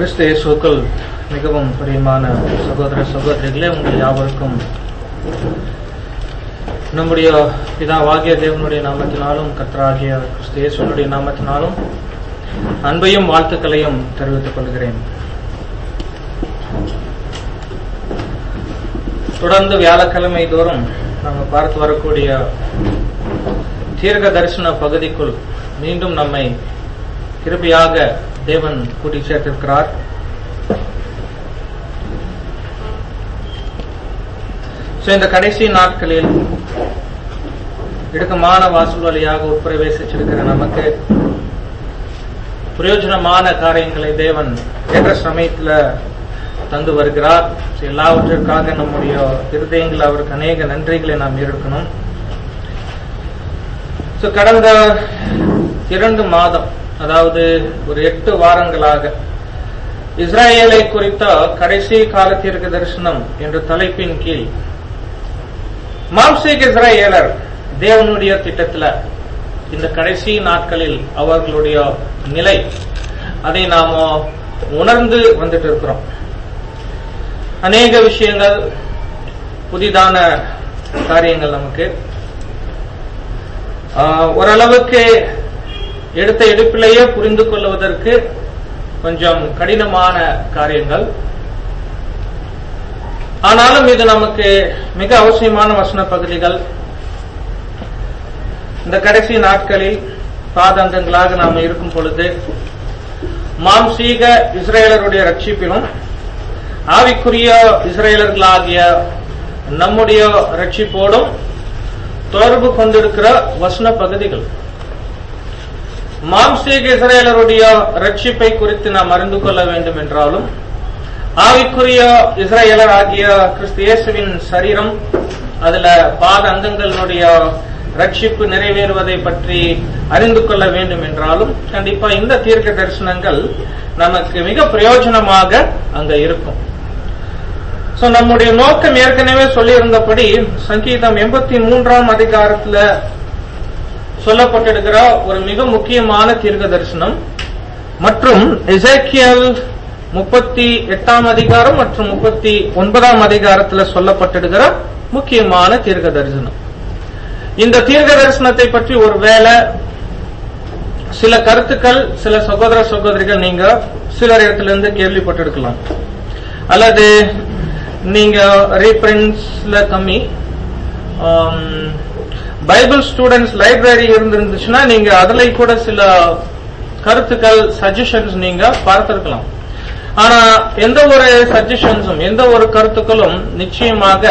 கிறிஸ்து இயேசுக்குள் மிகவும் பிரியமான சகோதர சகோதரிகளே உங்கள் யாவருக்கும் நம்முடைய பிதாவாகிய தேவனுடைய நாமத்தினாலும் கர்த்தராகிய கிறிஸ்து இயேசுனுடைய நாமத்தினாலும் அன்பையும் வாழ்த்துக்களையும் தெரிவித்துக் கொள்கிறேன் தொடர்ந்து வியாழக்கிழமை தோறும் நாம் பார்த்து வரக்கூடிய தீர்க்க தரிசன பகுதிக்குள் மீண்டும் நம்மை கிருபையாக தேவன் கூட்டி சேர்த்திருக்கிறார் So, இந்த கடைசி நாட்களில் இடுக்கமான வாசல் வழியாக உட்பிரவேசிச்சிருக்கிற நமக்கு பிரயோஜனமான காரியங்களை தேவன் ஏற்ற சமயத்துல தந்து வருகிறார் So, எல்லாவற்றிற்காக நம்முடைய இருதயங்கள் அவருக்கு அநேக நன்றிகளை நாம் இருக்கணும் So, கடந்த இரண்டு மாதம் அதாவது ஒரு எட்டு வாரங்களாக இஸ்ராயேலை குறித்த கடைசி காலத்திற்கு தரிசனம் என்ற தலைப்பின் கீழ் மாம்சீக இஸ்ராயேலர் தேவனுடைய திட்டத்துல இந்த கடைசி நாட்களில் அவர்களுடைய நிலை அதை நாம உணர்ந்து வந்துட்டு இருக்கிறோம் அநேக விஷயங்கள் புதிதான காரியங்கள் நமக்கு ஆஹ், ஓரளவுக்கு எடுத்த எடுப்பிலேயே புரிந்து கொள்வதற்கு கொஞ்சம் கடினமான காரியங்கள் ஆனாலும் இது நமக்கு மிக அவசியமான வசன பகுதிகள் இந்த கடைசி நாட்களில் பாதங்கங்களாக நாம் இருக்கும் பொழுது மாம்சீக இஸ்ரேலருடைய ரட்சிப்பிலும் ஆவிக்குரிய இஸ்ரேலர்களாகிய நம்முடைய ரட்சிப்போடும் தொடர்பு கொண்டிருக்கிற வசன பகுதிகள் மாம்சீக இஸ்ரேலருடைய ரட்சிப்பை குறித்து நாம் அறிந்து கொள்ள வேண்டும் என்றாலும் ஆவிக்குரிய இஸ்ரேலர் ஆகிய கிறிஸ்து இயேசுவின் சரீரம் அதுல பாத அங்கங்களுடைய ரட்சிப்பு நிறைவேறுவதை பற்றி அறிந்து கொள்ள வேண்டும் என்றாலும் கண்டிப்பா இந்த தீர்க்க தரிசனங்கள் நமக்கு மிக பிரயோஜனமாக அங்க இருக்கும் சோ நம்முடைய நோக்கம் ஏற்கனவே சொல்லியிருந்தபடி சங்கீதம் எண்பத்தி மூன்றாம் அதிகாரத்துல சொல்லப்பட்டிருக்கிற ஒரு மிக முக்கியமான தீர்க்க தரிசனம் மற்றும் எசேக்கியல் முப்பத்தி எட்டாம் அதிகாரம் மற்றும் முப்பத்தி ஒன்பதாம் அதிகாரத்தில் சொல்லப்பட்டிருக்கிற முக்கியமான தீர்க்க தரிசனம் இந்த தீர்க்க தரிசனத்தை பற்றி ஒருவேளை சில கருத்துக்கள் சில சகோதர சகோதரிகள் நீங்க சிலர் இடத்திலிருந்து கேள்விப்பட்டிருக்கலாம் அல்லது நீங்க ரீபிரிண்ட்ஸ்ல கம்மி ஆம், பைபிள் ஸ்டூடெண்ட்ஸ் லைப்ரரி இருந்திருந்துச்சுன்னா நீங்க அதுல கூட சில கருத்துக்கள் சஜஷன்ஸ் நீங்க பார்த்திருக்கலாம் ஆனா எந்த ஒரு சஜஷன்ஸும் எந்த ஒரு கருத்துக்களும் நிச்சயமாக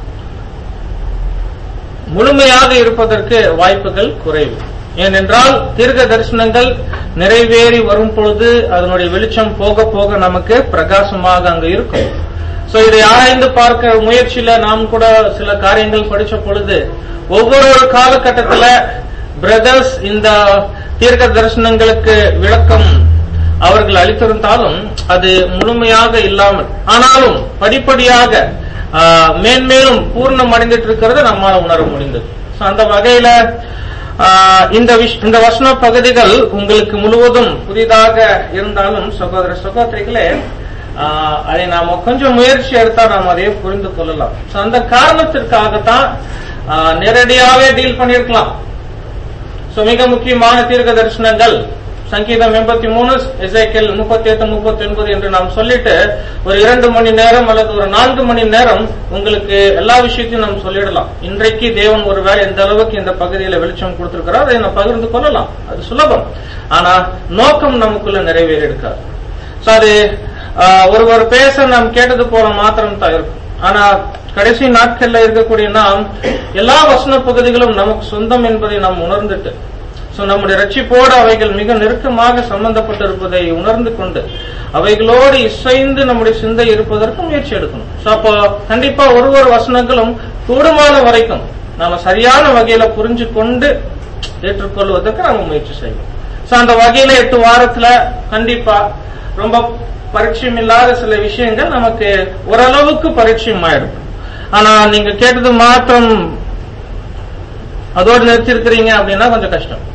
முழுமையாக இருப்பதற்கு வாய்ப்புகள் குறைவு ஏனென்றால் தீர்க்க தரிசனங்கள் நிறைவேறி வரும் பொழுது அதனுடைய வெளிச்சம் போக போக நமக்கு பிரகாசமாக அங்க இருக்கும் சோ இதை ஆராய்ந்து பார்க்க முயற்சியில நாம் கூட சில காரியங்கள் படிச்ச பொழுது ஒவ்வொரு காலகட்டத்துல பிரதர்ஸ் இந்த தீர்க்க தரிசனங்களுக்கு விளக்கம் அவர்கள் அளித்திருந்தாலும் அது முழுமையாக இல்லாமல் ஆனாலும் படிப்படியாக ஆஹ், மேன்மேலும் பூர்ணம் அடைந்துட்டு இருக்கிறது நம்மால உணர முடிந்தது So, அந்த வகையில ஆஹ், இந்த விஷ்- இந்த வசன பகுதிகள் உங்களுக்கு முழுவதும் புதிதாக இருந்தாலும் சகோதர சகோதரிகளே ஆஹ், அதை நாம கொஞ்சம் முயற்சி எடுத்தா நாம் அதை புரிந்து கொள்ளலாம் So, அந்த காரணத்திற்காகத்தான் ஆஹ், நேரடியாவே டீல் பண்ணியிருக்கலாம் சோ மிக முக்கியமான தீர்க்க தரிசனங்கள் சங்கீதம் எண்பத்தி மூணு இசைக்கல் முப்பத்தி எட்டு முப்பத்தி ஒன்பது என்று நாம் சொல்லிட்டு ஒரு இரண்டு மணி நேரம் அல்லது ஒரு நான்கு மணி நேரம் உங்களுக்கு எல்லா விஷயத்தையும் நாம் சொல்லிடலாம் இன்றைக்கு தேவன் ஒருவேளை எந்த அளவுக்கு இந்த பகுதியில வெளிச்சம் கொடுத்திருக்கிறார் அதை நாம் பகிர்ந்து கொள்ளலாம் அது சுலபம் ஆனா நோக்கம் நமக்குள்ள நிறைவேறி இருக்காது சோ அது ஆஹ், ஒருவர் பேச நாம் கேட்டது போல மாத்திரம் தான் இருக்கும் ஆனா கடைசி நாட்கள்ல இருக்கக்கூடிய நாம் எல்லா வசன பகுதிகளும் நமக்கு சொந்தம் என்பதை நாம் உணர்ந்துட்டு சோ நம்முடைய ரட்சிப்போடு அவைகள் மிக நெருக்கமாக சம்பந்தப்பட்டிருப்பதை உணர்ந்து கொண்டு அவைகளோடு இசைந்து நம்முடைய சிந்தை இருப்பதற்கு முயற்சி எடுக்கணும் சோ அப்போ கண்டிப்பா ஒரு ஒரு வசனங்களும் கூடுமான வரைக்கும் நாம சரியான வகையில புரிஞ்சு கொண்டு ஏற்றுக்கொள்வதற்கு நாம முயற்சி செய்வோம் சோ அந்த வகையில எட்டு வாரத்துல கண்டிப்பா ரொம்ப பரிச்சயம் இல்லாத சில விஷயங்கள் நமக்கு ஓரளவுக்கு பரிச்சயம் ஆயிடும் ஆனா நீங்க கேட்டது மாத்திரம் அதோடு நிறுத்திருக்கிறீங்க அப்படின்னா கொஞ்சம் கஷ்டம்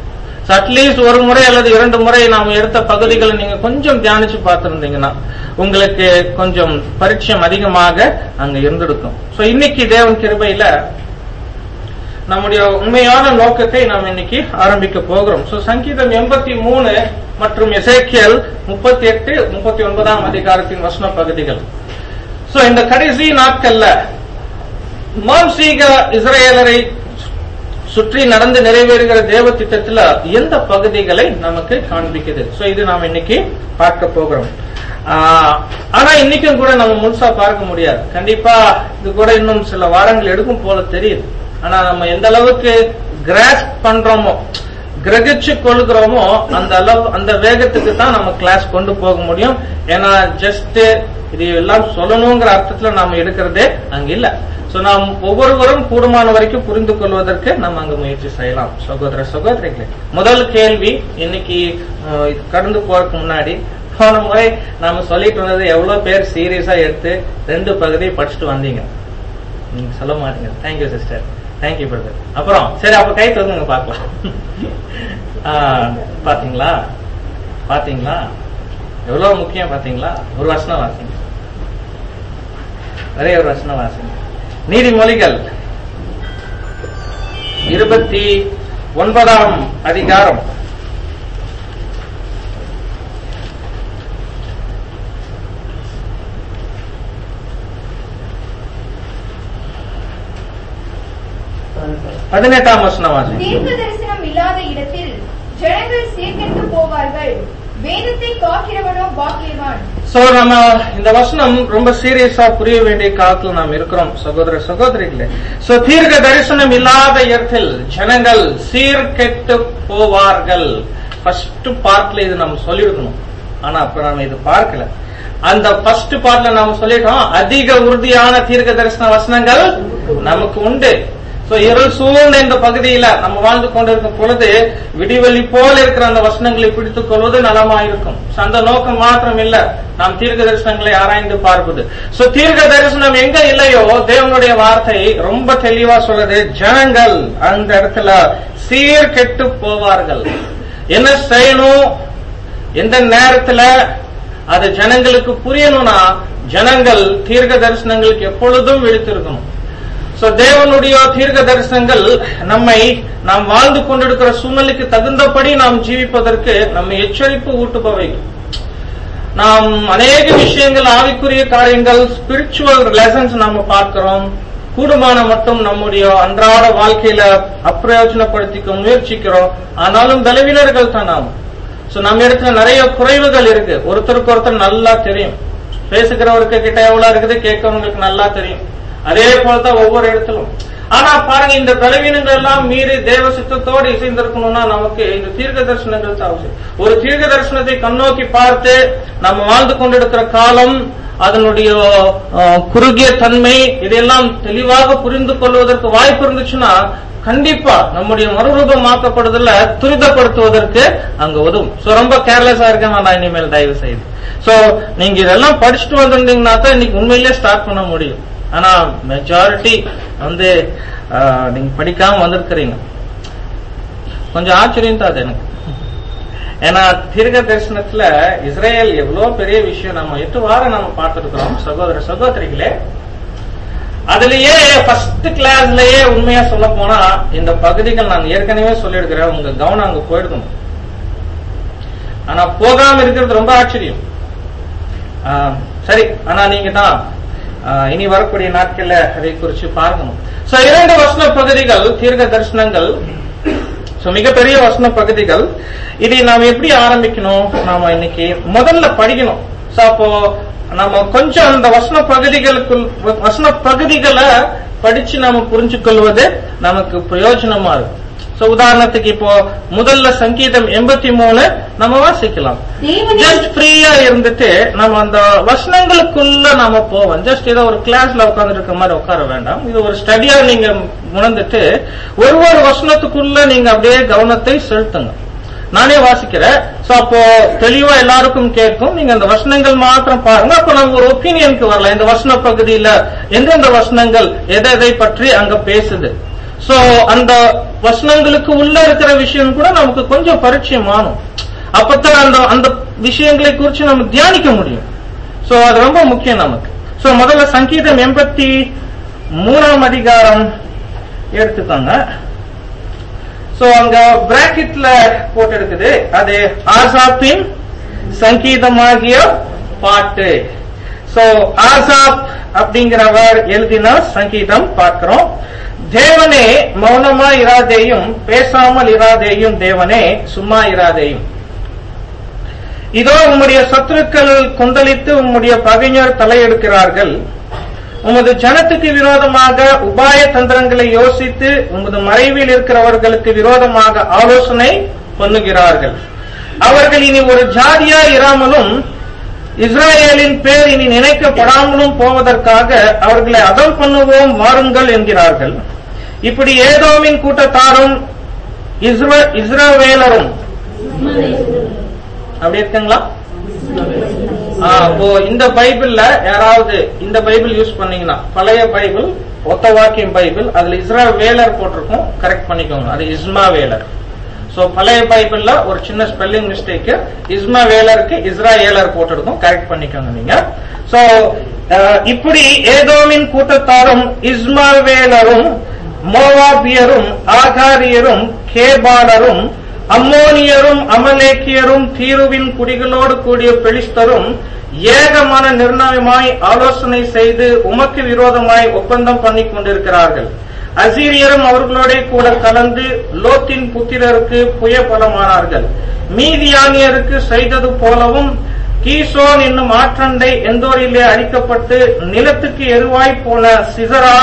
அட்லீஸ்ட் ஒரு முறை அல்லது இரண்டு முறை நாம் எடுத்த பகுதிகளை நீங்க கொஞ்சம் தியானிச்சு பார்த்திருந்தீங்கன்னா உங்களுக்கு கொஞ்சம் பரிச்சயம் அதிகமாக அங்க இருந்திருக்கும் சோ இன்னைக்கு தேவன் கிருபையில நம்முடைய உண்மையான நோக்கத்தை நாம் இன்னைக்கு ஆரம்பிக்க போகிறோம் சோ சங்கீதம் எண்பத்தி மூணு மற்றும் எசேக்கியல் முப்பத்தி எட்டு முப்பத்தி ஒன்பதாம் அதிகாரத்தின் வசன பகுதிகள் சோ இந்த கடைசி நாட்கள்ல மாம்சீக இஸ்ரேலரை சுற்றி நடந்து நிறைவேறுகிற தேவ திட்டத்துல எந்த பகுதிகளை நமக்கு காண்பிக்குது சோ இது நாம் இன்னைக்கு பார்க்க போகிறோம் ஆஹ், ஆனா இன்னைக்கும் கூட நம்ம முழுசா பார்க்க முடியாது கண்டிப்பா இது கூட இன்னும் சில வாரங்கள் எடுக்கும் போல தெரியுது ஆனா நம்ம எந்த அளவுக்கு கிராஸ் பண்றோமோ கிரகிச்சு கொள்கிறோமோ அந்த அளவு அந்த வேகத்துக்கு தான் நம்ம கிளாஸ் கொண்டு போக முடியும் ஏன்னா ஜஸ்ட் இது எல்லாம் சொல்லணுங்கிற அர்த்தத்துல நாம எடுக்கிறதே அங்க இல்ல சோ நாம் ஒவ்வொருவரும் கூடுமான வரைக்கும் புரிந்து கொள்வதற்கு நம்ம அங்க முயற்சி செய்யலாம் சகோதர சகோதரிகளே முதல் கேள்வி இன்னைக்கு அஹ், இது கடந்து போறதுக்கு முன்னாடி போன முறை நாம சொல்லிட்டு இருந்தது எவ்வளவு பேர் சீரியஸா எடுத்து ரெண்டு பகுதியை படிச்சுட்டு வந்தீங்க நீங்க சொல்ல மாட்டீங்க தேங்க்யூ சிஸ்டர் தேங்க்யூ பிரதர் அப்புறம் சரி அப்ப கை தூக்குங்க பார்க்கலாம் ஆ, பாத்தீங்களா பாத்தீங்களா எவ்வளவு முக்கியம் பாத்தீங்களா ஒரு வருஷம் வாசிங்க ஒரே ஒரு வருஷம் வாசிங்க நீதிமொழிகள் இருபத்தி ஒன்பதாம் அதிகாரம் பதினெட்டாம் வசனம் வாசிங்க தீர்க்க தரிசனம் இல்லாத இடத்தில் ஜனங்கள் சீர்கெட்டு போவார்கள் வேதத்தை காக்கிறவனோ பாக்கியவான் சோ நம்ம இந்த வசனம் ரொம்ப சீரியஸா புரிய வேண்டிய காலத்துல நாம் இருக்கிறோம் சகோதர சகோதரிகளே சோ தீர்க்க தரிசனம் இல்லாத இடத்தில் ஜனங்கள் சீர்கெட்டு போவார்கள் ஃபர்ஸ்ட் பார்ட்ல இது நம்ம சொல்லிருக்கணும் ஆனா அப்ப நாம இது பார்க்கல அந்த ஃபர்ஸ்ட் பார்ட்ல நாம சொல்லிட்டோம் அதிக உறுதியான தீர்க்க தரிசன வசனங்கள் நமக்கு உண்டு சோ இருள் சூழ்ந்த இந்த பகுதியில நம்ம வாழ்ந்து கொண்டிருக்கும் பொழுது விடிவெளி போல இருக்கிற அந்த வசனங்களை பிடித்துக் கொள்வது நலமாயிருக்கும் So, அந்த நோக்கம் மாத்திரம் இல்ல நாம் தீர்க்க தரிசனங்களை ஆராய்ந்து பார்ப்பது சோ தீர்க்க தரிசனம் எங்க இல்லையோ தேவனுடைய வார்த்தை ரொம்ப தெளிவா சொல்லுது ஜனங்கள் அந்த இடத்துல சீர்கெட்டு போவார்கள் என்ன செய்யணும் எந்த நேரத்துல அது ஜனங்களுக்கு புரியணும்னா ஜனங்கள் தீர்க்க தரிசனங்களுக்கு எப்பொழுதும் விழித்திருக்கணும் சோ தேவனுடைய தீர்க்க தரிசனங்கள் நம்மை நாம் வாழ்ந்து கொண்டிருக்கிற சூழ்நிலைக்கு தகுந்தபடி நாம் ஜீவிப்பதற்கு நம்ம எச்சரிப்பு ஊட்டுபவை நாம் அநேக விஷயங்கள் ஆவிக்குரிய காரியங்கள் ஸ்பிரிச்சுவல் லெசன்ஸ் நாம பார்க்கிறோம் கூடுமான மட்டும் நம்முடைய அன்றாட வாழ்க்கையில அப்பிரயோஜனப்படுத்திக்க முயற்சிக்கிறோம் ஆனாலும் பலவீனர்கள் தான் நாம் சோ நம்ம இடத்துல நிறைய குறைவுகள் இருக்கு ஒருத்தருக்கு ஒருத்தர் நல்லா தெரியும் பேசுகிறவருக்கு கிட்ட எவ்வளவு இருக்குது கேட்கறவங்களுக்கு நல்லா தெரியும் அதே போலதான் ஒவ்வொரு இடத்திலும் ஆனா பாருங்க இந்த பலவீனங்கள் எல்லாம் மீறி தேவ சித்தத்தோடு இசைந்திருக்கணும்னா நமக்கு இந்த தீர்க்க தரிசனங்கள் தான் அவசியம் ஒரு தீர்க்க தரிசனத்தை கண்ணோக்கி பார்த்து நம்ம வாழ்ந்து கொண்டிருக்கிற காலம் அதனுடைய அஹ், குறுகிய தன்மை இதெல்லாம் தெளிவாக புரிந்து கொள்வதற்கு வாய்ப்பு இருந்துச்சுன்னா கண்டிப்பா நம்முடைய மறுரூபமாக்கப்படுதல துரிதப்படுத்துவதற்கு அங்க உதவும் சோ ரொம்ப கேர்லெஸ்ஸா இருக்க வேண்டாம் இனிமேல் தயவு செய்து சோ நீங்க இதெல்லாம் படிச்சுட்டு வந்திருந்தீங்கன்னா தான் இன்னைக்கு உண்மையிலேயே ஸ்டார்ட் பண்ண முடியும் ஆனா மெஜாரிட்டி வந்து ஆஹ், நீங்க படிக்காம வந்திருக்கிறீங்க கொஞ்சம் ஆச்சரியம் தான் அது எனக்கு ஏன்னா தீர்க்க தரிசனத்துல இஸ்ரேல் எவ்வளவு பெரிய விஷயம் நம்ம எட்டு வாரம் நம்ம பார்த்திருக்கிறோம் சகோதர சகோதரிகளே அதுலயே ஃபர்ஸ்ட் கிளாஸ்லயே உண்மையா சொல்ல போனா இந்த பகுதிகள் நான் ஏற்கனவே சொல்லியிருக்கிறேன் உங்க கவனம் அங்க போயிடுக்கணும் ஆனா போகாம இருக்கிறது ரொம்ப ஆச்சரியம் ஆஹ், சரி ஆனா நீங்க தான் ஆஹ், இனி வரக்கூடிய நாட்கள்ல அதை குறிச்சு பார்க்கணும் சோ இரண்டு வசன பகுதிகள் தீர்க்க தரிசனங்கள் சோ மிகப்பெரிய வசன பகுதிகள் இதை நாம் எப்படி ஆரம்பிக்கணும் நாம இன்னைக்கு முதல்ல படிக்கணும் சோ அப்போ நம்ம கொஞ்சம் அந்த வசன பகுதிகளுக்குள் வசன பகுதிகளை படிச்சு நாம புரிஞ்சு கொள்வது நமக்கு பிரயோஜனமா இருக்கும் சோ உதாரணத்துக்கு இப்போ முதல்ல சங்கீதம் எண்பத்தி மூணு நம்ம வாசிக்கலாம் தேவனே ஜஸ்ட் ஃப்ரீயா இருந்துட்டு நம்ம அந்த வசனங்களுக்குள்ள நாம போவோம் ஜஸ்ட் ஏதோ ஒரு கிளாஸ்ல உட்கார்ந்து இருக்க மாதிரி உட்கார வேண்டாம் இது ஒரு ஸ்டடியா நீங்க உணர்ந்துட்டு ஒரு ஒரு வசனத்துக்குள்ள நீங்க அப்படியே கவனத்தை செலுத்துங்க நானே வாசிக்கிறேன் சோ அப்போ தெளிவா எல்லாருக்கும் கேட்கும் நீங்க அந்த வசனங்கள் மாத்திரம் பாருங்க அப்ப நம்ம ஒரு ஒப்பீனியனுக்கு வரலாம் இந்த வசன பகுதியில எந்தெந்த வசனங்கள் எதை எதை பற்றி அங்க பேசுது சோ அந்த வசனங்களுக்கு உள்ள இருக்கிற விஷயம் கூட நமக்கு கொஞ்சம் பரிச்சயமானும் அப்பதான் அந்த அந்த விஷயங்களை குறித்து நம்ம தியானிக்க முடியும் சோ அது ரொம்ப முக்கியம் நமக்கு சோ முதல்ல சங்கீதம் எண்பத்தி மூணாம் அதிகாரம் எடுத்துக்கோங்க சோ அங்க பிராக்கெட்ல போட்டு இருக்குது அது ஆசாப்பின் சங்கீதமாகிய பாட்டு சோ ஆசாப் அப்படிங்கிறவர் எழுதின சங்கீதம் பார்க்கிறோம் தேவனே மௌனமா இராதேயும் பேசாமல் இராதேயும் தேவனே சும்மா இராதேயும் இதோ உம்முடைய சத்துருக்கள் கொந்தளித்து உம்முடைய பகைஞர் தலையெடுக்கிறார்கள் உமது ஜனத்துக்கு விரோதமாக உபாய தந்திரங்களை யோசித்து உமது மறைவில் இருக்கிறவர்களுக்கு விரோதமாக ஆலோசனை பண்ணுகிறார்கள் அவர்கள் இனி ஒரு ஜாதியா இராமலும் இஸ்ராயேலின் பேர் இனி நினைக்கப்படாமலும் போவதற்காக அவர்களை அதம் பண்ணுவோம் வாருங்கள் என்கிறார்கள் இப்படி ஏதோமின் கூட்டத்தாரும் இஸ்ர- இஸ்ரவேலரும் அப்படி இருக்குங்களா ஆ, அப்போ இந்த பைபிள்ல யாராவது இந்த பைபிள் யூஸ் பண்ணீங்கன்னா பழைய பைபிள் ஒத்த வாக்கியம் பைபிள் அதுல இஸ்ரா வேலர் போட்டிருக்கும் கரெக்ட் பண்ணிக்கோங்க அது இஸ்மா வேலர் சோ பழைய பைபிள்ல ஒரு சின்ன ஸ்பெல்லிங் மிஸ்டேக் இஸ்மா வேலருக்கு இஸ்ரா ஏலர் போட்டிருக்கும் கரெக்ட் பண்ணிக்கோங்க நீங்க சோ இப்படி ஏதோமின் கூட்டத்தாரும் இஸ்மாவேலரும் மோவாபியரும் ஆகாரியரும் கேபாலரும் அம்மோனியரும் அமலேக்கியரும் தீருவின் குடிகளோடு கூடிய பெலிஸ்தரும் ஏகமான நிர்ணயமாய் ஆலோசனை செய்து உமக்கு விரோதமாய் ஒப்பந்தம் பண்ணிக் கொண்டிருக்கிறார்கள் அசீரியரும் அவர்களோட கூட கலந்து லோத்தின் புத்திரருக்கு புயபலமானார்கள் மீதியானியருக்கு செய்தது போலவும் கீசோன் என்னும் ஆற்றண்டை எந்தோரிலே அழிக்கப்பட்டு நிலத்துக்கு எருவாய் போன சிசரா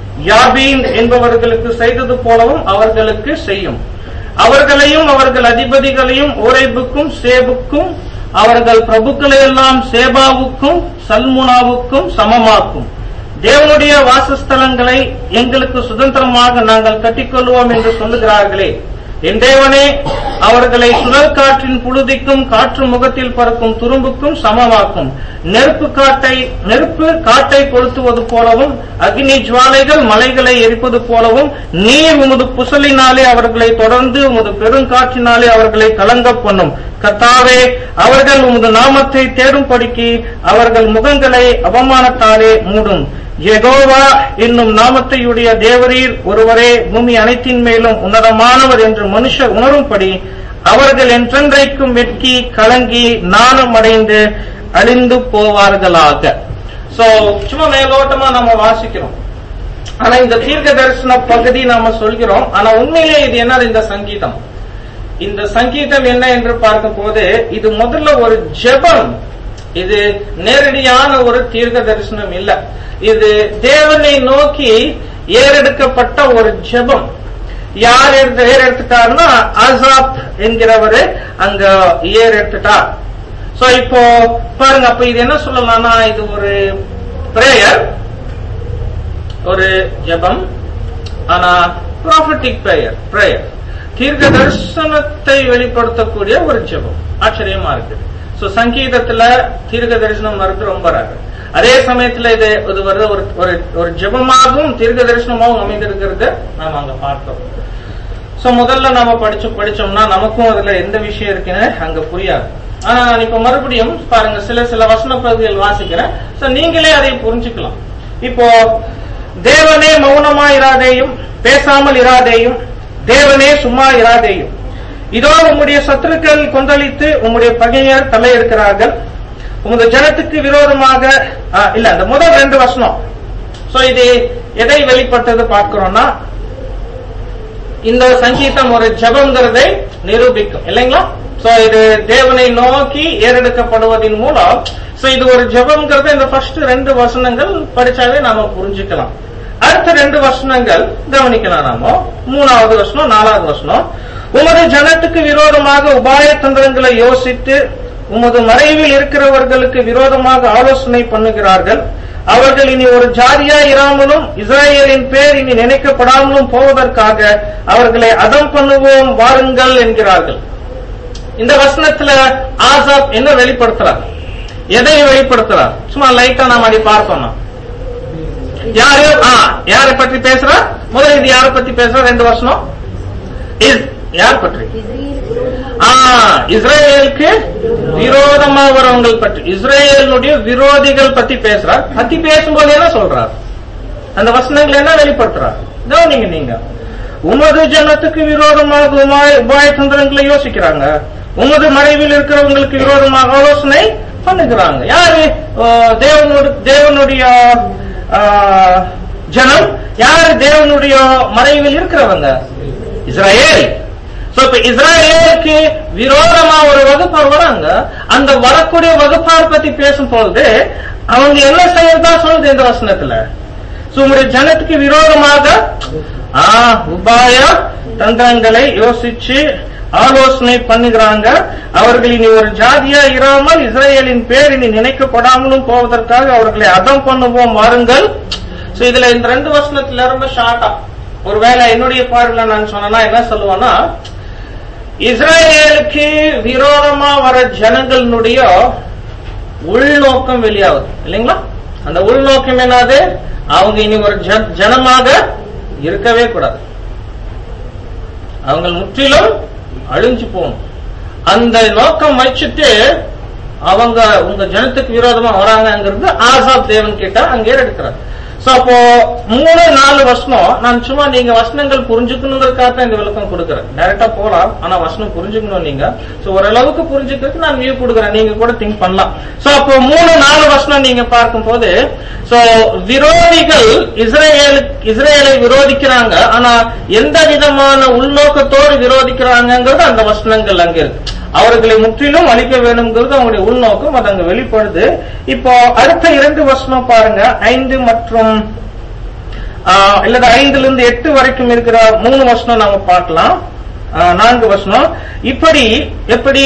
யாபீன் என்பவர்களுக்கு செய்தது போலவும் அவர்களுக்கு செய்யும் அவர்களையும் அவர்கள் அதிபதிகளையும் ஓரைபுக்கும் சேபுக்கும் அவர்கள் பிரபுக்களை எல்லாம் சேபாவுக்கும் சல்முனாவுக்கும் சமமாக்கும் தேவனுடைய வாசஸ்தலங்களை எங்களுக்கு சுதந்திரமாக நாங்கள் கட்டிக்கொள்வோம் என்று சொல்லுகிறார்களே என் தேவனே அவர்களை சுழல் காற்றின் புழுதிக்கும் காற்று முகத்தில் பறக்கும் துரும்புக்கும் சமமாக்கும் நெருப்பு காட்டை நெருப்பு காட்டை கொளுத்துவது போலவும் அக்னி ஜுவாலைகள் மலைகளை எரிப்பது போலவும் நீர் உமது புசலினாலே அவர்களை தொடர்ந்து உமது பெருங்காற்றினாலே அவர்களை கலங்க பண்ணும் கத்தாவே அவர்கள் உமது நாமத்தை தேடும்படிக்கு அவர்கள் முகங்களை அவமானத்தாலே மூடும் யெகோவா என்னும் நாமத்தையுடைய தேவரீர் ஒருவரே பூமி அனைத்தின் மேலும் உன்னதமானவர் என்று மனுஷர் உணரும்படி அவர்கள் என்றென்றைக்கும் வெட்கி கலங்கி நாணம் அடைந்து அழிந்து போவார்களாக சோ சும்மா மேலோட்டமா நம்ம வாசிக்கிறோம் ஆனா இந்த தீர்க்க தரிசன பகுதி நாம சொல்கிறோம் ஆனா உண்மையிலே இது என்னது இந்த சங்கீதம் இந்த சங்கீதம் என்ன என்று பார்க்கும் போது இது முதல்ல ஒரு ஜெபம் இது நேரடியான ஒரு தீர்க்க தரிசனம் இல்ல இது தேவனை நோக்கி ஏறெடுக்கப்பட்ட ஒரு ஜெபம் யார் எடுத்து ஏர் எடுத்துட்டாருன்னா அசாப் என்கிறவரு அங்க ஏர் எடுத்துட்டார் சோ இப்போ பாருங்க அப்ப இது என்ன சொல்லலாம்னா இது ஒரு பிரேயர் ஒரு ஜெபம் ஆனா ப்ராஃபட்டிக் பிரேயர் பிரேயர் தீர்க்க தரிசனத்தை வெளிப்படுத்தக்கூடிய ஒரு ஜெபம் ஆச்சரியமா இருக்கு சோ சங்கீதத்துல தீர்க்க தரிசனம் வருது ரொம்ப ரகம் அதே சமயத்துல இது இது வருது ஒரு ஒரு ஒரு ஜெபமாகவும் தீர்க்க தரிசனமாகவும் அமைந்திருக்கிறது நாம அங்க பார்த்தோம் சோ முதல்ல நாம படிச்சு படிச்சோம்னா நமக்கும் அதுல எந்த விஷயம் இருக்குன்னு அங்க புரியாது ஆனா நான் இப்ப மறுபடியும் பாருங்க சில சில வசன பகுதிகள் வாசிக்கிறேன் சோ நீங்களே அதை புரிஞ்சுக்கலாம் இப்போ தேவனே மௌனமா இராதேயும் பேசாமல் இராதேயும் தேவனே சும்மா இராதேயும் இதோ உம்முடைய சத்துருக்கள் கொந்தளித்து உம்முடைய பகையர் தலையெடுக்கிறார்கள் உமது ஜனத்துக்கு விரோதமாக ஆ, இல்ல அந்த முதல் ரெண்டு வசனம் சோ இது எதை வெளிப்பட்டது பார்க்கிறோம்னா இந்த சங்கீதம் ஒரு ஜபங்கிறதை நிரூபிக்கும் இல்லைங்களா சோ இது தேவனை நோக்கி ஏறெடுக்கப்படுவதன் மூலம் சோ இது ஒரு ஜபங்கிறத இந்த ஃபர்ஸ்ட் ரெண்டு வசனங்கள் படிச்சாவே நாம புரிஞ்சுக்கலாம் அடுத்த ரெண்டு வசனங்கள் கவனிக்கலாம் நாம மூணாவது வசனம் நாலாவது வசனம் உமது ஜனத்துக்கு விரோதமாக உபாய தந்திரங்களை யோசித்து உமது மறைவில் இருக்கிறவர்களுக்கு விரோதமாக ஆலோசனை பண்ணுகிறார்கள் அவர்கள் இனி ஒரு ஜாதியா இராமலும் இஸ்ராயேலின் பேர் இனி நினைக்கப்படாமலும் போவதற்காக அவர்களை அதம் பண்ணுவோம் வாருங்கள் என்கிறார்கள் இந்த வசனத்துல ஆசாப் என்ன வெளிப்படுத்துறார் எதை வெளிப்படுத்துறார் சும்மா லைட்டா நாம அடி பார்த்தோம்னா யாரு ஆ யாரை பற்றி பேசுறா முதல்ல இது யாரை பத்தி பேசுறா ரெண்டு வருஷம் இஸ் யார் பற்றி ஆ இஸ்ரேலுக்கு விரோதமா வரவங்கள் பற்றி இஸ்ரேலுடைய விரோதிகள் பத்தி பேசுறார் பத்தி பேசும்போது என்ன சொல்றார் அந்த வசனங்கள் என்ன வெளிப்படுத்துறார் கவனிங்க நீங்க உமது ஜனத்துக்கு விரோதமாக உமாய உபாய தந்திரங்களை யோசிக்கிறாங்க உமது மறைவில் இருக்கிறவங்களுக்கு விரோதமாக ஆலோசனை பண்ணுகிறாங்க யாரு ஆ, தேவனோடு தேவனுடைய ஆ, ஜனம் யாரு தேவனுடைய மறைவில் இருக்கிறவங்க இஸ்ரேல் சோ இப்ப இஸ்ரேலுக்கு விரோதமா ஒரு வகுப்பார் வராங்க அந்த வரக்கூடிய வகுப்பார் பத்தி பேசும்போது அவங்க என்ன செய்யறதா சொல்லுது இந்த வசனத்துல சோ உங்களுடைய ஜனத்துக்கு விரோதமாக ஆ, உபாய தந்திரங்களை யோசிச்சு ஆலோசனை பண்ணுகிறாங்க அவர்கள் இனி ஒரு ஜாதியா இராமல் இஸ்ரேலின் பேர் இனி நினைக்கப்படாமலும் போவதற்காக அவர்களை அதம் பண்ணுவோம் வாருங்கள் சோ இதுல இந்த ரெண்டு வசனத்துல ரொம்ப ஷார்ட்டா ஒருவேளை என்னுடைய பார்வையில நான் சொன்னேன்னா என்ன சொல்லுவேன்னா இஸ்ரேலுக்கு விரோதமா வர ஜனங்களுடைய உள்நோக்கம் வெளியாகுது இல்லைங்களா அந்த உள்நோக்கம் என்னது அவங்க இனி ஒரு ஜன- ஜனமாக இருக்கவே கூடாது அவங்க முற்றிலும் அழிஞ்சு போகணும் அந்த நோக்கம் வச்சுட்டு அவங்க உங்க ஜனத்துக்கு விரோதமா வராங்கங்கிறது ஆசாப் தேவன் கிட்ட அங்கே எடுக்கிறார் சோ அப்போ மூணு நாலு வருஷம் நான் சும்மா நீங்க வசனங்கள் புரிஞ்சுக்கணுங்கிறதுக்காக தான் இந்த விளக்கம் கொடுக்குறேன் டைரக்டா போலாம் ஆனா வசனம் புரிஞ்சுக்கணும் நீங்க சோ ஓரளவுக்கு புரிஞ்சுக்கிறதுக்கு நான் வியூ கொடுக்குறேன் நீங்க கூட திங்க் பண்ணலாம் சோ அப்போ மூணு நாலு வருஷம் நீங்க பார்க்கும்போது சோ விரோதிகள் இஸ்ரேல் இஸ்ரேலை விரோதிக்கிறாங்க ஆனா எந்த விதமான உள்நோக்கத்தோடு விரோதிக்கிறாங்கங்கிறது அந்த வசனங்கள் அங்க இருக்கு அவர்களை முற்றிலும் அழிக்க வேணுங்கிறது அவங்களுடைய உள்நோக்கம் அது அங்க வெளிப்படுது இப்போ அடுத்த இரண்டு வருஷம் பாருங்க ஐந்து மற்றும் ஆஹ், இல்லது ஐந்துல இருந்து எட்டு வரைக்கும் இருக்கிற மூணு வருஷம் நாம பார்க்கலாம் ஆஹ், நான்கு வருஷம் இப்படி எப்படி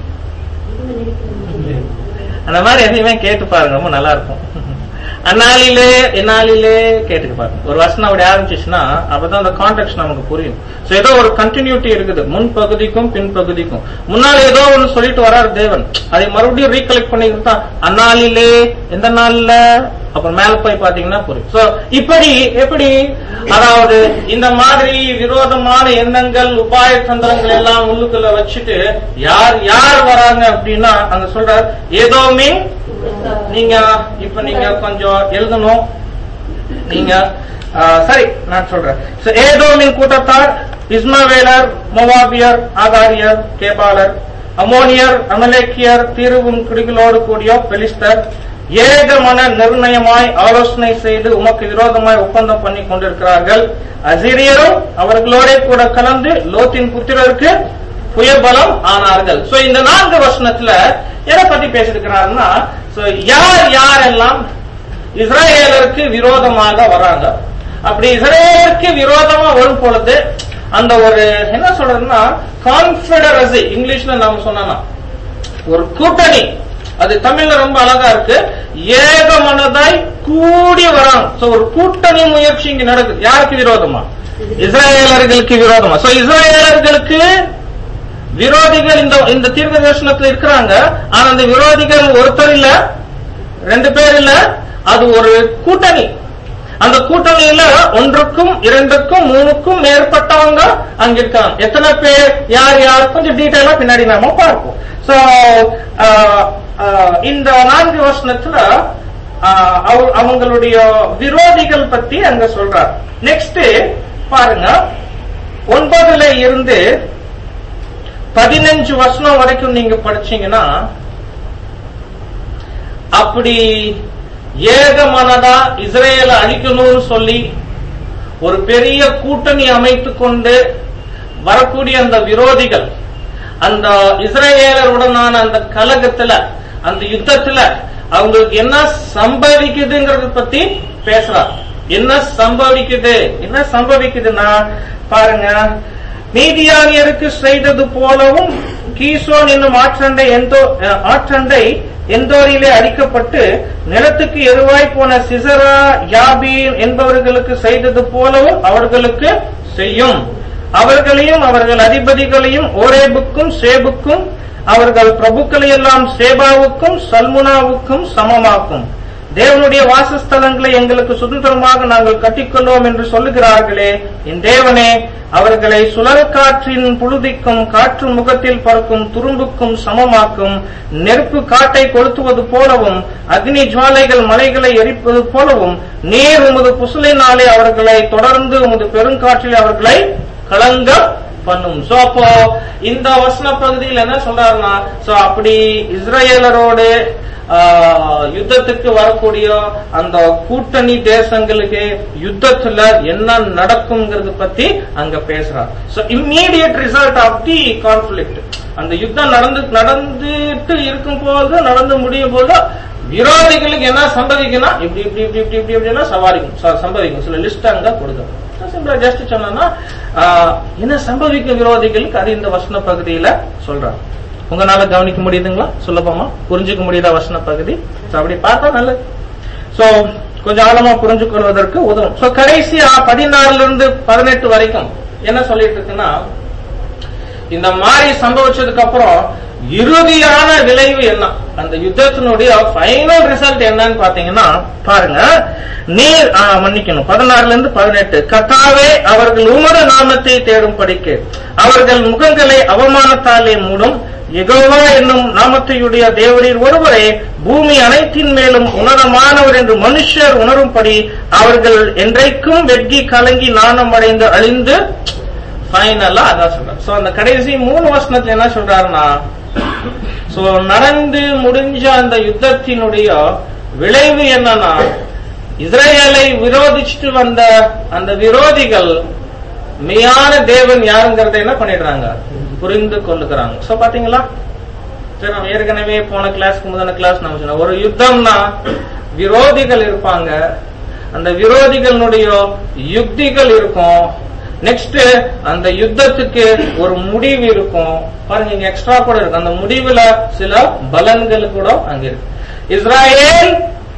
அந்த மாதிரி எதையுமே கேட்டு பாருங்க ரொம்ப நல்லா இருக்கும் அந்நாளிலே எந்நாளிலே கேட்டுக்க பாருங்க ஒரு வசனம் அப்படி ஆரம்பிச்சுச்சுன்னா அப்பதான் அந்த கான்டெக்ட் நமக்கு புரியும் சோ ஏதோ ஒரு கண்டினியூட்டி இருக்குது முன் பகுதிக்கும் பின் பகுதிக்கும் முன்னால ஏதோ ஒண்ணு சொல்லிட்டு வராரு தேவன் அதை மறுபடியும் ரீகலெக்ட் பண்ணிக்கிட்டு தான் அந்நாளிலே எந்த நாள்ல அப்புறம் மேல போய் பாத்தீங்கன்னா புரியும் சோ இப்படி எப்படி அதாவது இந்த மாதிரி விரோதமான எண்ணங்கள் உபாய தந்திரங்கள் எல்லாம் உள்ளுக்குள்ள வச்சுட்டு யார் யார் வராங்க அப்படின்னா அங்க சொல்றார் ஏதோ மீன் நீங்க இப்ப நீங்க கொஞ்சம் எழுதணும் நீங்க ஆ, சரி நான் சொல்றேன் So, ஏதோமின் கூட்டத்தார் இஸ்மவேலர் மொவாபியர் ஆகாரியர் கேபாலர் அமோனியர் அமலேக்கியர் தீருவும் குடிகளோடு கூடிய பெலிஸ்தர் ஏகமன நிர்ணயமாய் ஆலோசனை செய்து உமக்கு விரோதமாய் ஒப்பந்தம் பண்ணி கொண்டிருக்கிறார்கள் அசிரியரும் அவர்களோட கூட கலந்து லோத்தின் புத்திரருக்கு புயபலம் ஆனார்கள் சோ இந்த நான்கு வசனத்துல எதை பத்தி பேசிருக்கிறாருன்னா so யார் யாரெல்லாம் இஸ்ரேலருக்கு விரோதமாக வராங்க அப்படி இஸ்ரேலுக்கு விரோதமா வரும் பொழுது அந்த ஒரு என்ன சொல்றதுன்னா கான்பிடரசி இங்கிலீஷ்ல நாம சொன்னா ஒரு கூட்டணி அது தமிழ்ல ரொம்ப அழகா இருக்கு ஏகமனதாய் கூடி வராங்க சோ ஒரு கூட்டணி முயற்சி இங்க நடக்குது யாருக்கு விரோதமா இஸ்ரேலர்களுக்கு விரோதமா சோ இஸ்ரேலர்களுக்கு விரோதிகள் இந்த இந்த தீர்க்க தரிசனத்துல இருக்கிறாங்க ஆனா அந்த விரோதிகள் ஒருத்தர் இல்ல ரெண்டு பேர் இல்ல அது ஒரு கூட்டணி அந்த கூட்டணியில ஒன்றுக்கும் இரண்டுக்கும் மூணுக்கும் மேற்பட்டவங்க அங்க இருக்காங்க எத்தனை பேர் யார் யார் கொஞ்சம் டீட்டெயிலா பின்னாடி நாம பார்ப்போம் சோ இந்த நான்கு வருஷத்துல ஆஹ், அவ- அவங்களுடைய விரோதிகள் பத்தி அங்க சொல்றார் நெக்ஸ்ட் பாருங்க ஒன்பதுல இருந்து பதினஞ்சு வருஷம் வரைக்கும் நீங்க படிச்சீங்கன்னா அப்படி ஏகமனதா இஸ்ரேல அழிக்கணும்னு சொல்லி ஒரு பெரிய கூட்டணி அமைத்துக் கொண்டு வரக்கூடிய அந்த விரோதிகள் அந்த இஸ்ரேலருடனான அந்த கலகத்துல அந்த யுத்தத்துல அவங்களுக்கு என்ன சம்பவிக்குதுங்கிறத பத்தி பேசுறார் என்ன சம்பவிக்குது என்ன சம்பவிக்குதுன்னா பாருங்க மீதியானியருக்கு செய்தது போலவும் கீசோன் என்னும் ஆற்றண்டை எந்தோ அஹ், ஆற்றண்டை எந்தோரிலே அடிக்கப்பட்டு நிலத்துக்கு எருவாய் போன சிசரா யாபீன் என்பவர்களுக்கு செய்தது போலவும் அவர்களுக்கு செய்யும் அவர்களையும் அவர்கள் அதிபதிகளையும் ஓரேபுக்கும் சேபுக்கும் அவர்கள் பிரபுக்களை எல்லாம் சேபாவுக்கும் சல்முனாவுக்கும் சமமாக்கும் தேவனுடைய வாசஸ்தலங்களை எங்களுக்கு சுதந்திரமாக நாங்கள் கட்டிக்கொள்வோம் என்று சொல்லுகிறார்களே என் தேவனே அவர்களை சுழற்காற்றின் புழுதிக்கும் காற்று முகத்தில் பறக்கும் துரும்புக்கும் சமமாக்கும் நெருப்பு காட்டை கொளுத்துவது போலவும் அக்னி ஜுவாலைகள் மலைகளை எரிப்பது போலவும் நீர் உமது புசலினாலே அவர்களை தொடர்ந்து உமது பெருங்காற்றில் அவர்களை கலங்க பண்ணும் சோ அப்போ இந்த வசன பகுதியில் என்ன சொல்றாருன்னா சோ அப்படி இஸ்ரேலரோடு ஆஹ், யுத்தத்துக்கு வரக்கூடிய அந்த கூட்டணி தேசங்களுக்கு யுத்தத்துல என்ன நடக்குங்கிறது பத்தி அங்க பேசுறார் so immediate result of the conflict அந்த யுத்தம் நடந்து நடந்துட்டு இருக்கும் போது நடந்து முடியும் போது விரோதிகளுக்கு என்ன சம்பவிக்கும்னா இப்படி இப்படி இப்படி இப்படி இப்படி இப்படின்னா சவாரிக்கும் ச- சம்பவிக்கும் சில லிஸ்ட் அங்க கொடுக்கும் சிம்பிளா ஜஸ்ட் சொன்னா என்ன சம்பவிக்கும் விரோதிகளுக்கு அது இந்த வசன பகுதியில சொல்றாங்க உங்களால கவனிக்க முடியுதுங்களா சுலபமா புரிஞ்சுக்க முடியுதா வசன பகுதி So, அப்படி பார்த்தா நல்லது சோ கொஞ்சம் ஆழமா புரிஞ்சு கொள்வதற்கு உதவும் சோ கடைசியா பதினாறுல இருந்து பதினெட்டு வரைக்கும் என்ன சொல்லிட்டு இருக்குன்னா இந்த மாதிரி சம்பவிச்சதுக்கு அப்புறம் இறுதியான விளைவு என்ன அந்த யுத்தத்தினுடைய ஃபைனல் ரிசல்ட் என்னன்னு பாத்தீங்கன்னா பாருங்க நீர் ஆ, மன்னிக்கணும் பதினாறுல இருந்து பதினெட்டு கத்தாவே அவர்கள் உமது நாமத்தை தேடும் படிக்கு அவர்கள் முகங்களை அவமானத்தாலே மூடும் யெகோவா என்னும் நாமத்தையுடைய தேவரீர் ஒருவரே பூமி அனைத்தின் மேலும் உன்னதமானவர் என்று மனுஷர் உணரும்படி அவர்கள் என்றைக்கும் வெட்கி கலங்கி நாணம் அடைந்து அழிந்து ஃபைனலா அதான் சொல்றாரு சோ அந்த கடைசி மூணு வசனத்துல என்ன சொல்றாருன்னா சோ நடந்து முடிஞ்ச அந்த யுத்தத்தினுடைய விளைவு என்னன்னா இஸ்ரேலை விரோதிச்சுட்டு வந்த அந்த விரோதிகள் மெய்யான தேவன் யாருங்கிறத என்ன பண்ணிடுறாங்க புரிந்து கொள்ளுகிறாங்க சோ பாத்தீங்களா சரி நம்ம ஏற்கனவே போன கிளாஸ்க்கு முதன கிளாஸ் நம்ம சொன்னோம் ஒரு யுத்தம்னா விரோதிகள் இருப்பாங்க அந்த விரோதிகளுடைய யுக்திகள் இருக்கும் நெக்ஸ்ட் அந்த யுத்தத்துக்கு ஒரு முடிவு இருக்கும் பாருங்க இங்க எக்ஸ்ட்ரா கூட இருக்கு அந்த முடிவுல சில பலன்கள் கூட அங்க இருக்கு இஸ்ராயேல்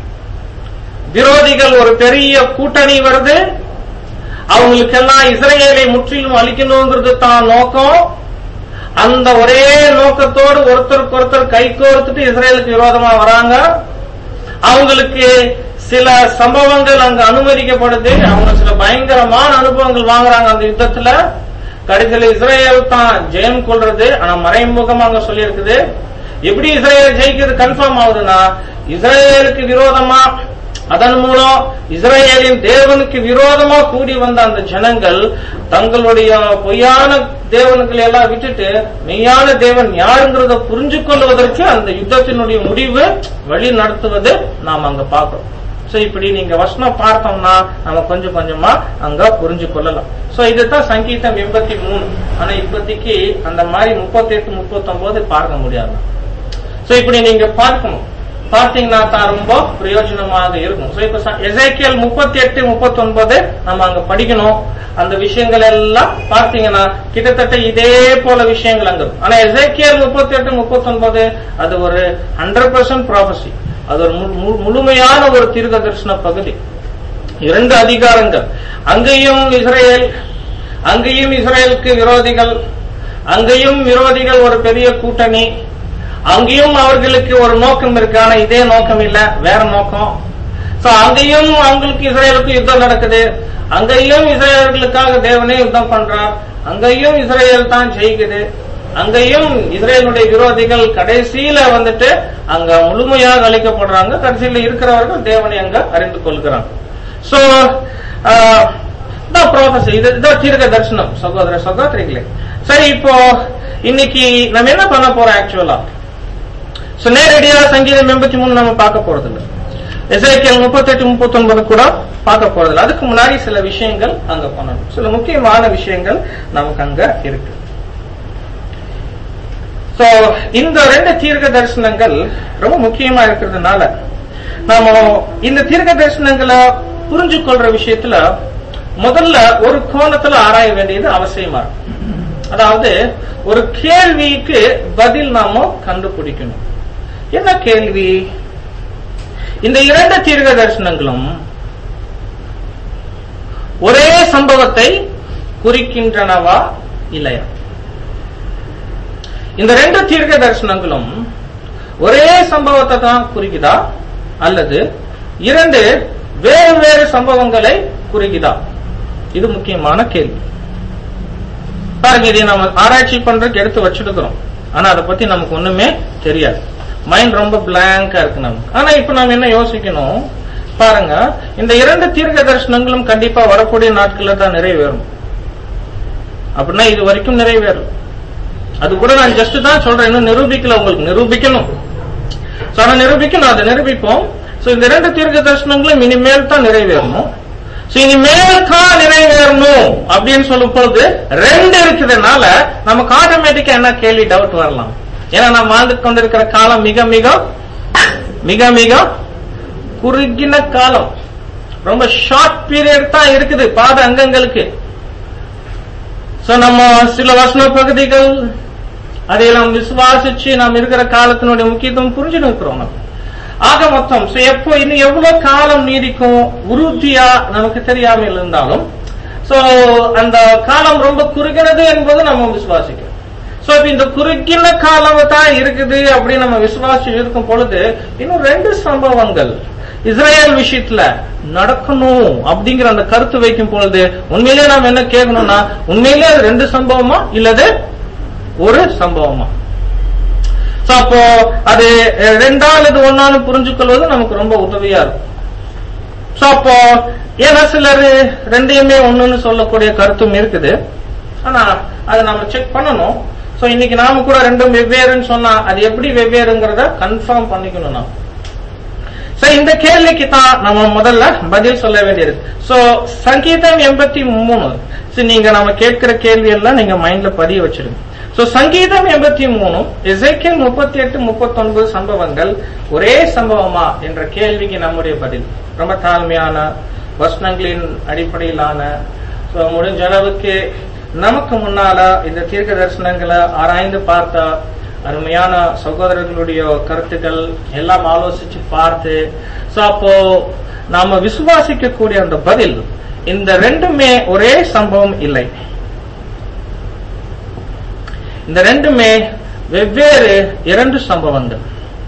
விரோதிகள் ஒரு பெரிய கூட்டணி வருது அவங்களுக்கெல்லாம் இஸ்ரேலை முற்றிலும் அழிக்கணுங்கிறது தான் நோக்கம் அந்த ஒரே நோக்கத்தோடு ஒருத்தருக்கு ஒருத்தர் கை கோர்த்துட்டு இஸ்ரேலுக்கு விரோதமா வராங்க அவங்களுக்கு சில சம்பவங்கள் அங்க அனுமதிக்கப்படுது அவங்க சில பயங்கரமான அனுபவங்கள் வாங்குறாங்க அந்த யுத்தத்துல கடைசியில இஸ்ரேல் தான் ஜெயம் கொள்றது ஆனா மறைமுகமா அங்க சொல்லி இருக்குது எப்படி இஸ்ரேல் ஜெயிக்கிறது கன்ஃபார்ம் ஆகுதுன்னா இஸ்ரேலுக்கு விரோதமா அதன் மூலம் இஸ்ரேலின் தேவனுக்கு விரோதமா கூடி வந்த அந்த ஜனங்கள் தங்களுடைய பொய்யான தேவனுக்களை எல்லாம் விட்டுட்டு மெய்யான தேவன் யாருங்கிறத புரிஞ்சு கொள்வதற்கு அந்த யுத்தத்தினுடைய முடிவு வழி நடத்துவது நாம் அங்க பார்க்கிறோம் சோ இப்படி நீங்க வசனம் பார்த்தோம்னா நம்ம கொஞ்சம் கொஞ்சமா அங்க புரிஞ்சு கொள்ளலாம் சோ இதுதான் சங்கீதம் எண்பத்தி மூணு ஆனா இப்போதைக்கு அந்த மாதிரி முப்பத்தி எட்டு முப்பத்தி ஒன்பது பார்க்க முடியாது சோ இப்படி நீங்க பார்க்கணும் பார்த்தீங்கன்னா தான் ரொம்ப பிரயோஜனமாக இருக்கும் சோ இப்ப எசைக்கியல் முப்பத்தி எட்டு முப்பத்தி ஒன்பது நம்ம அங்க படிக்கணும் அந்த விஷயங்கள் எல்லாம் பார்த்தீங்கன்னா கிட்டத்தட்ட இதே போல விஷயங்கள் அங்க இருக்கும். ஆனா எசைக்கியல் முப்பத்தி எட்டு முப்பத்தி ஒன்பது அது ஒரு ஹண்ட்ரட் பர்சன்ட் ப்ராபசி அது ஒரு மு- மு- முழுமையான ஒரு தீர்க்க தரிசன பகுதி இரண்டு அதிகாரங்கள் அங்கேயும் இஸ்ரேல் அங்கேயும் இஸ்ரேலுக்கு விரோதிகள் அங்கேயும் விரோதிகள் ஒரு பெரிய கூட்டணி அங்கேயும் அவர்களுக்கு ஒரு நோக்கம் இருக்கு ஆனா இதே நோக்கம் இல்ல வேற நோக்கம் சோ அங்கேயும் அவங்களுக்கு இஸ்ரேலுக்கு யுத்தம் நடக்குது அங்கேயும் இஸ்ரேலர்களுக்காக தேவனே யுத்தம் பண்றார் அங்கேயும் இஸ்ரேல் தான் ஜெயிக்குது அங்கேயும் இஸ்ரேலுடைய விரோதிகள் கடைசியில வந்துட்டு அங்க முழுமையாக அழிக்கப்படுறாங்க கடைசியில இருக்கிறவர்கள் தேவனை அங்க அறிந்து கொள்கிறாங்க சோ தான் ப்ராஃபஸி இது இதான் தீர்க்க தரிசனம் சகோதர சகோதரிகளே சரி இப்போ இன்னைக்கு நம்ம என்ன பண்ண போறோம் ஆக்சுவலா சோ நேரடியா சங்கீதம் எண்பத்தி மூணு நம்ம பார்க்க போறது இல்ல எசைக்கியல் முப்பத்தெட்டு முப்பத்தொன்பது கூட பார்க்க போறதில்ல அதுக்கு முன்னாடி சில விஷயங்கள் அங்க பண்ணணும் சில முக்கியமான விஷயங்கள் நமக்கு அங்க இருக்கு சோ இந்த ரெண்டு தீர்க்க தரிசனங்கள் ரொம்ப முக்கியமா இருக்கிறதுனால நாம இந்த தீர்க்க தரிசனங்களை புரிஞ்சு கொள்ற விஷயத்துல முதல்ல ஒரு கோணத்துல ஆராய வேண்டியது அவசியமா இருக்கு அதாவது ஒரு கேள்விக்கு பதில் நாம கண்டுபிடிக்கணும் என்ன கேள்வி இந்த இரண்டு தீர்க்க தரிசனங்களும் ஒரே சம்பவத்தை குறிக்கின்றனவா இல்லையா இந்த ரெண்டு தீர்க்க தரிசனங்களும் ஒரே சம்பவத்தை தான் குறிக்குதா அல்லது இரண்டு வேறு வேறு சம்பவங்களை குறிக்குதா இது முக்கியமான கேள்வி பாருங்க இதை நம்ம ஆராய்ச்சி பண்றதுக்கு எடுத்து வச்சிருக்கிறோம் ஆனா அதை பத்தி நமக்கு ஒண்ணுமே தெரியாது மைண்ட் ரொம்ப பிளாங்கா இருக்கு நமக்கு ஆனா இப்ப நாம என்ன யோசிக்கணும் பாருங்க இந்த இரண்டு தீர்க்க தரிசனங்களும் கண்டிப்பா வரக்கூடிய நாட்கள்ல தான் நிறைவேறும் அப்படின்னா இது வரைக்கும் நிறைவேறும் அது கூட நான் ஜஸ்ட் தான் சொல்றேன் இன்னும் நிரூபிக்கல உங்களுக்கு நிரூபிக்கணும் So, ஆனா நிரூபிக்கணும் அதை நிரூபிப்போம் சோ இந்த இரண்டு தீர்க்க தரிசனங்களும் இனிமேல் தான் நிறைவேறணும் So, இனிமேல் தான் நிறைவேறணும் அப்படின்னு சொல்லும் பொழுது ரெண்டு இருக்கிறதுனால நமக்கு ஆட்டோமேட்டிக்கா என்ன கேள்வி டவுட் வரலாம் ஏன்னா நம்ம வாழ்ந்து கொண்டிருக்கிற காலம் மிக மிக மிக மிக குறுகின காலம் ரொம்ப ஷார்ட் பீரியட் தான் இருக்குது பாத அங்கங்களுக்கு சோ நம்ம சில வசன பகுதிகள் அதையெல்லாம் விசுவாசிச்சு நாம் இருக்கிற காலத்தினுடைய முக்கியத்துவம் புரிஞ்சுட்டு இருக்கிறோம் நம்ம ஆக மொத்தம் so எப்போ இன்னும் எவ்வளவு காலம் நீடிக்கும் உறுதியா நமக்கு தெரியாமல் இருந்தாலும் சோ அந்த காலம் ரொம்ப குறுகினது என்பது நம்ம விசுவாசிக்கிறோம் சோ இப்ப இந்த குறுகின காலம் தான் இருக்குது அப்படின்னு நம்ம விசுவாசி இருக்கும் பொழுது இன்னும் ரெண்டு சம்பவங்கள் இஸ்ரேல் விஷயத்துல நடக்கணும் அப்படிங்கிற அந்த கருத்து வைக்கும் பொழுது உண்மையிலே நாம் என்ன கேட்கணும்னா உண்மையிலே அது ரெண்டு சம்பவமா இல்லது ஒரு சம்பவமா சோ அப்போ அது அஹ், ரெண்டா அல்லது ஒன்னான்னு புரிஞ்சுக்கொள்வது நமக்கு ரொம்ப உதவியா இருக்கும் சோ அப்போ ஏன்னா சிலர் ரெண்டையுமே ஒண்ணுன்னு சொல்லக்கூடிய கருத்தும் இருக்குது ஆனா அதை நம்ம செக் பண்ணணும் சோ இன்னைக்கு நாம கூட ரெண்டும் வெவ்வேறுன்னு சொன்னா அது எப்படி வெவ்வேறுங்கிறத கன்ஃபார்ம் பண்ணிக்கணும் நாம சோ இந்த கேள்விக்கு தான் நம்ம முதல்ல பதில் சொல்ல வேண்டியது சோ சங்கீதம் எண்பத்தி மூணு சரி நீங்க நம்ம கேட்கிற கேள்வி எல்லாம் நீங்க மைண்ட்ல பதிய வச்சிருங்க சோ சங்கீதம் எண்பத்தி மூணு எசைக்கியல் முப்பத்தி எட்டு முப்பத்தி ஒன்பது சம்பவங்கள் ஒரே சம்பவமா என்ற கேள்விக்கு நம்முடைய பதில் ரொம்ப தாழ்மையான வசனங்களின் அடிப்படையிலான சோ முடிஞ்ச அளவுக்கு நமக்கு முன்னால இந்த தீர்க்க தரிசனங்களை ஆராய்ந்து பார்த்தா அருமையான சகோதரர்களுடைய கருத்துக்கள் எல்லாம் ஆலோசிச்சு பார்த்து சோ அப்போ நாம விசுவாசிக்கக்கூடிய அந்த பதில் இந்த ரெண்டுமே ஒரே சம்பவம் இல்லை இந்த ரெண்டுமே வெவ்வேறு இரண்டு சம்பவங்கள்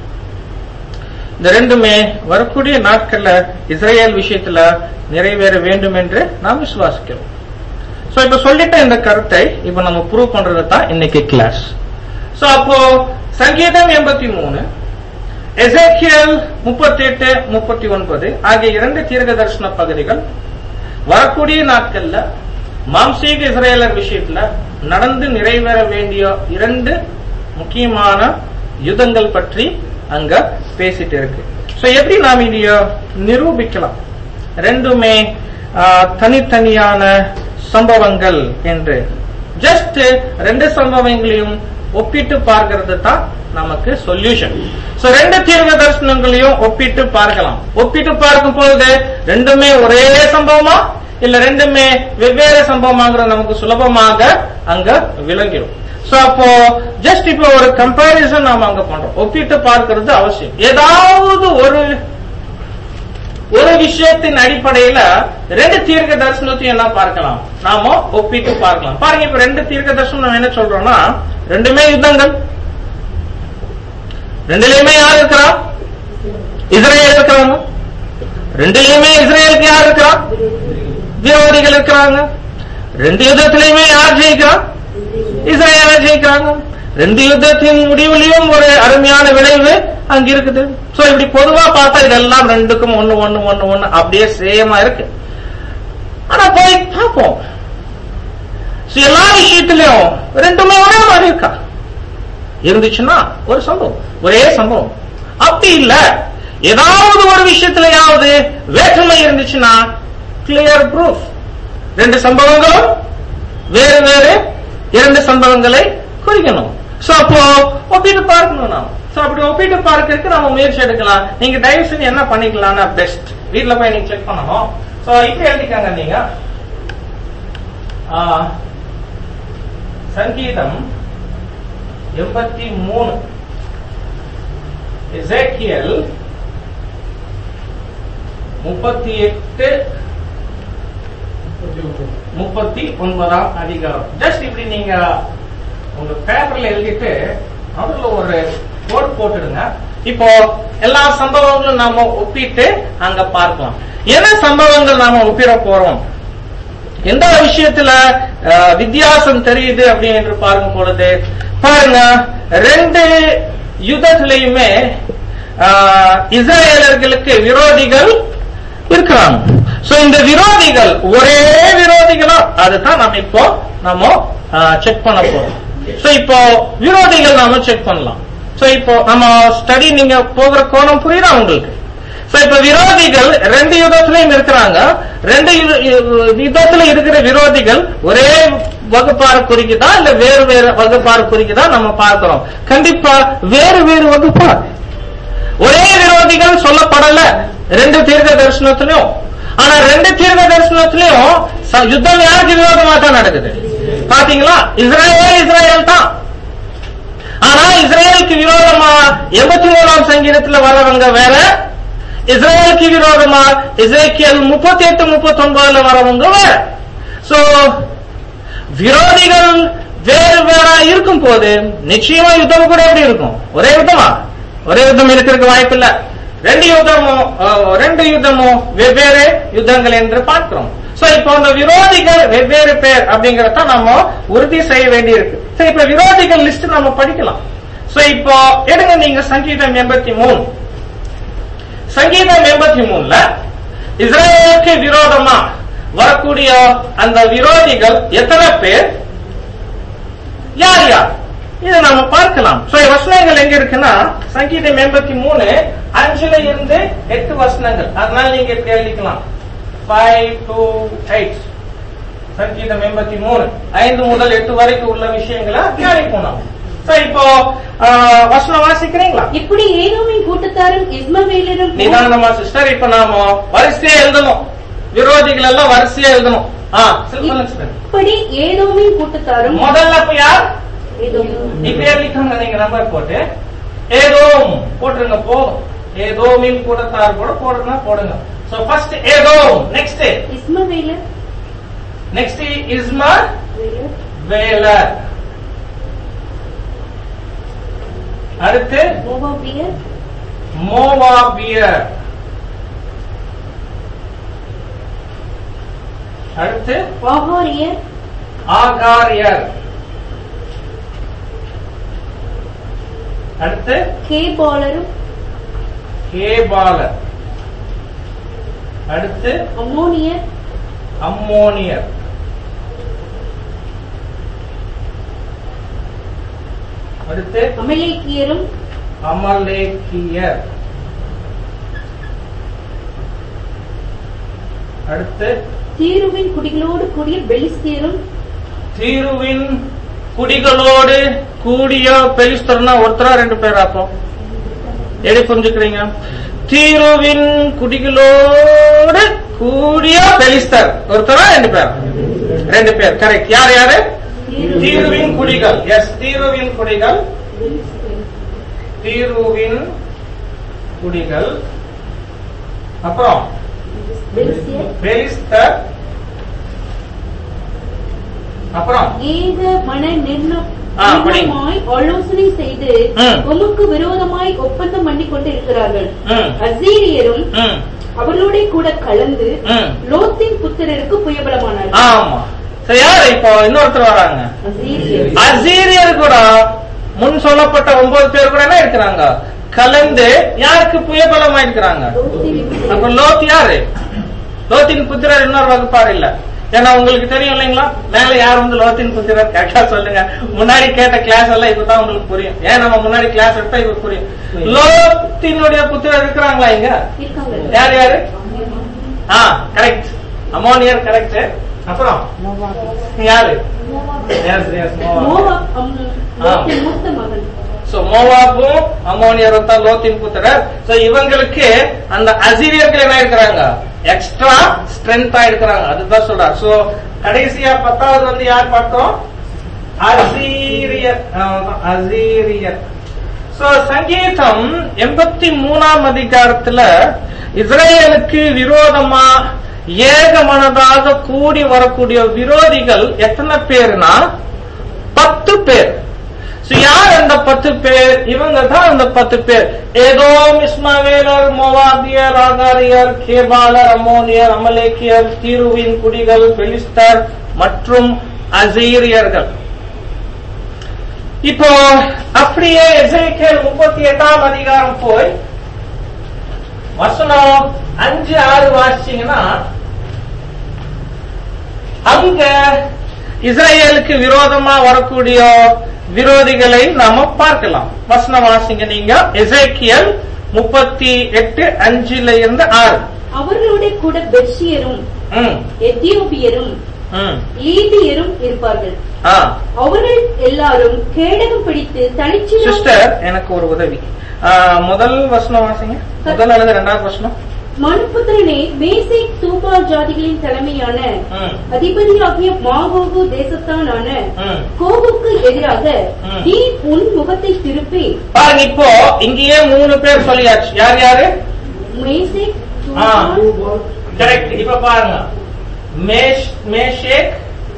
இந்த ரெண்டுமே வரக்கூடிய நாட்கள்ல இஸ்ரேல் விஷயத்துல நிறைவேற வேண்டும் என்று நாம் விசுவாசிக்கிறோம் சோ இப்ப சொல்லிட்ட இந்த கருத்தை இப்ப நம்ம ப்ரூவ் பண்றது தான் இன்னைக்கு கிளாஸ் சோ அப்போ சங்கீதம் எண்பத்தி மூணு எசேக்கியல் முப்பத்தி எட்டு முப்பத்தி ஒன்பது ஆகிய இரண்டு தீர்க்க தரிசன பகுதிகள் வரக்கூடிய நாட்கள்ல மாம்சீக இஸ்ரேலர் விஷயத்துல நடந்து நிறைவேற வேண்டிய இரண்டு முக்கியமான யுத்தங்கள் பற்றி அங்க பேசிட்டு இருக்கு சோ எப்படி நாம் இதைய நிரூபிக்கலாம் ரெண்டுமே ஆ, தனித்தனியான சம்பவங்கள் என்று ஜஸ்ட் ரெண்டு சம்பவங்களையும் ஒப்பிட்டு பார்க்கிறது தான் நமக்கு சொல்யூஷன் சோ ரெண்டு தீர்க்க தரிசனங்களையும் ஒப்பிட்டு பார்க்கலாம் ஒப்பிட்டு பார்க்கும் பொழுது ரெண்டுமே ஒரே சம்பவமா இல்ல ரெண்டுமே வெவ்வேறு சம்பவமாங்கிறது நமக்கு சுலபமாக அங்க விளங்கிடும் சோ அப்போ ஜஸ்ட் இப்போ ஒரு கம்பாரிசன் நாம அங்க பண்றோம் ஒப்பிட்டு பார்க்கிறது அவசியம் ஏதாவது ஒரு ஒரு விஷயத்தின் அடிப்படையில ரெண்டு தீர்க்க தரிசனத்தையும் என்ன பார்க்கலாம் நாம ஒப்பிட்டு பார்க்கலாம் பாருங்க இப்ப ரெண்டு தீர்க்க தரிசனம் நம்ம என்ன சொல்றோம்னா ரெண்டுமே யுத்தங்கள் ரெண்டுலயுமே யார் இருக்கிறா இஸ்ரேல் இருக்கிறாங்க ரெண்டுலயுமே இஸ்ரேலுக்கு யார் இருக்கிறா விரோதிகள் இருக்கிறாங்க ரெண்டு யுத்தத்திலையுமே யார் ஜெயிக்கிறா இஸ்ரேல ஜெயிக்கிறாங்க ரெண்டு யுத்தத்தின் முடிவுலயும் ஒரு அருமையான விளைவு அங்க இருக்குது சோ இப்படி பொதுவா பார்த்தா இதெல்லாம் ரெண்டுக்கும் ஒண்ணு ஒண்ணு ஒண்ணு ஒண்ணு அப்படியே சேமா இருக்கு ஆனா போய் பார்ப்போம் So, எல்லா விஷயத்திலயும் ரெண்டுமே ஒரே மாதிரி இருக்கா இருந்துச்சுன்னா ஒரு சம்பவம் ஒரே சம்பவம் அப்படி இல்ல ஏதாவது ஒரு விஷயத்திலயாவது வேற்றுமை இருந்துச்சுன்னா கிளியர் ப்ரூஃப் ரெண்டு சம்பவங்களும் வேறு வேறு இரண்டு சம்பவங்களை குறிக்கணும் சோ அப்போ ஒப்பிட்டு பார்க்கணும் நாம் சோ அப்படி ஒப்பிட்டு பார்க்கறதுக்கு நம்ம முயற்சி எடுக்கலாம் நீங்க தயவு செஞ்சு என்ன பண்ணிக்கலாம்னா பெஸ்ட் வீட்ல போய் நீங்க செக் பண்ணணும் சோ இப்ப எழுதிக்கங்க நீங்க ஆ, சங்கீதம் எண்பத்தி மூணு எசேக்கியல் முப்பத்தி எட்டு முப்பத்தி ஒன்பதாம் அதிகாரம் ஜஸ்ட் இப்படி நீங்க உங்க பேப்பர்ல எழுதிட்டு அதுல ஒரு கோட் போட்டுடுங்க இப்போ எல்லா சம்பவங்களும் நாம ஒப்பிட்டு அங்க பார்க்கலாம் என்ன சம்பவங்கள் நாம ஒப்பிட போறோம் எந்த விஷயத்துல அஹ், வித்தியாசம் தெரியுது அப்படின்னு பார்க்கும் பொழுது பாருங்க ரெண்டு யுத்தத்திலையுமே அஹ், இஸ்ரேலர்களுக்கு விரோதிகள் இருக்கிறாங்க சோ இந்த விரோதிகள் ஒரே விரோதிகளா அதுதான் நம்ம இப்போ நம்ம செக் பண்ண போறோம் சோ இப்போ விரோதிகள் நாம செக் பண்ணலாம் சோ இப்போ நம்ம ஸ்டடி நீங்க போகிற கோணம் புரியுதா உங்களுக்கு சோ இப்ப விரோதிகள் ரெண்டு யுத்தத்திலையும் இருக்கிறாங்க ரெண்டு யு- யு- யுத்தத்துல இருக்கிற விரோதிகள் ஒரே வகுப்பாறு குறிக்குதா இல்ல வேறு வேறு வகுப்பாறு குறிக்குதா நம்ம பார்க்கிறோம் கண்டிப்பா வேறு வேறு வகுப்பார் ஒரே விரோதிகள் சொல்லப்படல ரெண்டு தீர்க்க தரிசனத்திலையும் ஆனா ரெண்டு தீர்க்க தரிசனத்திலையும் ச- யுத்தம் யாருக்கு விரோதமா தான் நடக்குது பாத்தீங்களா இஸ்ரேல் இஸ்ரேல் தான் ஆனா இஸ்ரேலுக்கு விரோதமா எண்பத்தி மூணாம் சங்கீதத்துல வரவங்க வேற இஸ்ரேலுக்கு விரோதமா இசைக்கியல் முப்பத்தி எட்டு முப்பத்தி ஒன்பதுல வரவங்க வேற சோ விரோதிகள் வேறு வேற இருக்கும் போது நிச்சயமா யுத்தம் கூட எப்படி இருக்கும் ஒரே யுத்தமா ஒரே யுத்தம் இருக்கிறதுக்கு வாய்ப்பு இல்ல ரெண்டு யுத்தமும் அஹ், ரெண்டு யுத்தமும் வெவ்வேறு யுத்தங்கள் என்று பார்க்கிறோம் சோ இப்போ அந்த விரோதிகள் வெவ்வேறு பேர் அப்படிங்கறத நம்ம உறுதி செய்ய வேண்டியிருக்கு சரி இப்ப விரோதிகள் லிஸ்ட் நம்ம படிக்கலாம் சோ இப்போ எடுங்க நீங்க சங்கீதம் எண்பத்தி மூணு சங்கீதம் எண்பத்தி மூணுல இஸ்ரேலுக்கு விரோதமா வரக்கூடிய அந்த விரோதிகள் எத்தனை பேர் யார் யார் இதை நாம பார்க்கலாம் சோ வசனங்கள் எங்க இருக்குன்னா சங்கீதம் எண்பத்தி மூணு அஞ்சுல இருந்து எட்டு வசனங்கள் அதனால நீங்க இப்படி எழுதிக்கலாம் ஃபைவ் டூ எயிட் சங்கீதம் எண்பத்தி மூணு ஐந்து முதல் எட்டு வரைக்கும் உள்ள விஷயங்களை தியானிப்போம் நாம் சோ இப்போ ஆஹ், வசனம் வாசிக்கிறீங்களா இப்படி ஏனோமின் கூட்டத்தாரும் இஸ்மவேலரும் நிதானமா சிஸ்டர் இப்ப நாம வரிசையா எழுதணும் விரோதிகள் எல்லாம் வரிசையா எழுதணும் ஆ சொல்லுங்க சிஸ்டர் இப்படி ஏனோமின் கூட்டத்தாரும் முதல்ல இப்ப யார் ஏதோம் இப்ப எழுதிக்கோங்க நீங்க நம்பர் போட்டு ஏதோ போட்டுருங்க போதும் ஏதோ மீன் கூட்டத்தார் கூட போடுங்க போடுங்க சோ ஃபர்ஸ்ட் ஏதோ நெக்ஸ்ட் இஸ்மவேலர் நெக்ஸ்ட் இஸ்மா வேலர், வேலர் அடுத்து மோவாபியர் மோவாபியர் அடுத்து வாகாரியர் ஆகாரியர் அடுத்து கேபாலரும் கேபாலர் அடுத்து அம்மோனியர் அம்மோனியர் அடுத்து அமலேக்கியரும் அமலேக்கியர் அடுத்து தீருவின் குடிகளோடு கூடிய பெலிஸ்தியரும் தீருவின் குடிகளோடு கூடிய பெலிஸ்தர்னா ஒருத்தரா ரெண்டு பேரா அப்போ எப்படி புரிஞ்சுக்கிறீங்க தீருவின் குடிகளோடு கூடிய பெலிஸ்தர் ஒருத்தரா ரெண்டு பேர் ரெண்டு பேர் கரெக்ட் யார் யாரு தீருவின் குடிகள் எஸ் தீருவின் குடிகள் தீருவின் குடிகள் அப்புறம் பெலிஸ்தியர் பெலிஸ்தர் அப்புறம் ஏக மன நிர்ண- ஆ, படிங்க. நிர்ணயமாய் ஆலோசனை செய்து ம். உமக்கு விரோதமாய் ஒப்பந்தம் பண்ணி கொண்டு இருக்கிறார்கள் ம், அசீரியரும் ம், அவர்களோட கூட கலந்து ம். லோத்தின் புத்திரருக்கு புயபலமானார்கள் ஆமா சரி யாரு இப்போ இன்னொருத்தர் வராங்க அசீரியர் அசீரியர் கூட முன் சொல்லப்பட்ட ஒன்பது பேர் கூட என்ன இருக்கிறாங்க கலந்து யாருக்கு புயபலமா இருக்கிறாங்க அப்ப லோத் யாரு லோத்தின் புத்திரர் இன்னொரு வகுப்பார் இல்ல ஏன்னா உங்களுக்கு தெரியும் இல்லைங்களா மேல யார் வந்து லோத்தின் புத்திரர் கரெக்டா சொல்லுங்க முன்னாடி கேட்ட கிளாஸ் எல்லாம் இப்பதான் உங்களுக்கு புரியும் ஏன் நம்ம முன்னாடி கிளாஸ் எடுத்தா இவருக்கு புரியும் லோத்தினுடைய புத்திரர் இருக்கிறாங்களா இங்க இருக்காங்க யார் யாரு ஆ கரெக்ட் அமோனியர் கரெக்ட் அப்புறம் யாரு Yes, yes, மோவாப். மோவாப் அம்- லோத்தின் மூத்த மகன் சோ மோவாபும் அமோனியரும் தான் லோத்தின் புத்திரர் சோ இவங்களுக்கு அந்த அசீரியர்கள் என்ன இருக்கிறாங்க எக்ஸ்ட்ரா ஸ்ட்ரென்த்தா இருக்கிறாங்க அதுதான் சொல்றார் சோ கடைசியா பத்தாவது வந்து யார் பார்த்தோம் அசீரியர் ஆமாம், அசீரியர் சோ சங்கீதம் எண்பத்தி மூணாம் அதிகாரத்துல இஸ்ரேலுக்கு விரோதமா ஏகமனதாக கூடி வரக்கூடிய விரோதிகள் எத்தனை பேர்னா பத்து பேர் So, யார் அந்த பத்து பேர் இவங்க தான் அந்த பத்து பேர் ஏதோ இஸ்மாவேலர் மோவாபியர் ஆகாரியர் கேபாலர் அமோனியர் அமலேக்கியர் தீருவின் குடிகள் பெலிஸ்தர் மற்றும் அசீரியர்கள் இப்போ அப்படியே எசேக்கியேல் முப்பத்தி எட்டாம் அதிகாரம் போய் வசனம் அஞ்சு ஆறு வாசிச்சீங்கன்னா அங்க இஸ்ரேலுக்கு விரோதமா வரக்கூடிய விரோதிகளை நாம பார்க்கலாம் வசனம் வாசிங்க நீங்க எசேக்கியல் முப்பத்தி எட்டு அஞ்சுல இருந்து ஆறு அவர்களோட கூட பெர்ஷியரும் ம், எத்தியோப்பியரும் ம், லீபியரும் இருப்பார்கள் ஆ. அவர்கள் எல்லாரும் கேடகம் பிடித்து தனிச்சு சிஸ்டர் எனக்கு ஒரு உதவி ஆ, முதல் வசனம் வாசிங்க முதல் அல்லது இரண்டாவது வசனம் மனுபுத்திரனே மேசேக் தூபால் ஜாதிகளின் தலைமையான ம், அதிபதியாகிய மாகோகு தேசத்தானான ம். கோகுக்கு எதிராக ம். நீ உன் முகத்தை திருப்பி பாருங்க இப்போ இங்கேயே மூணு பேர் சொல்லியாச்சு யார் யாரு மேசேக் ஆ. தூபால் கரெக்ட் இப்ப பாருங்க மேஷ் மேஷேக்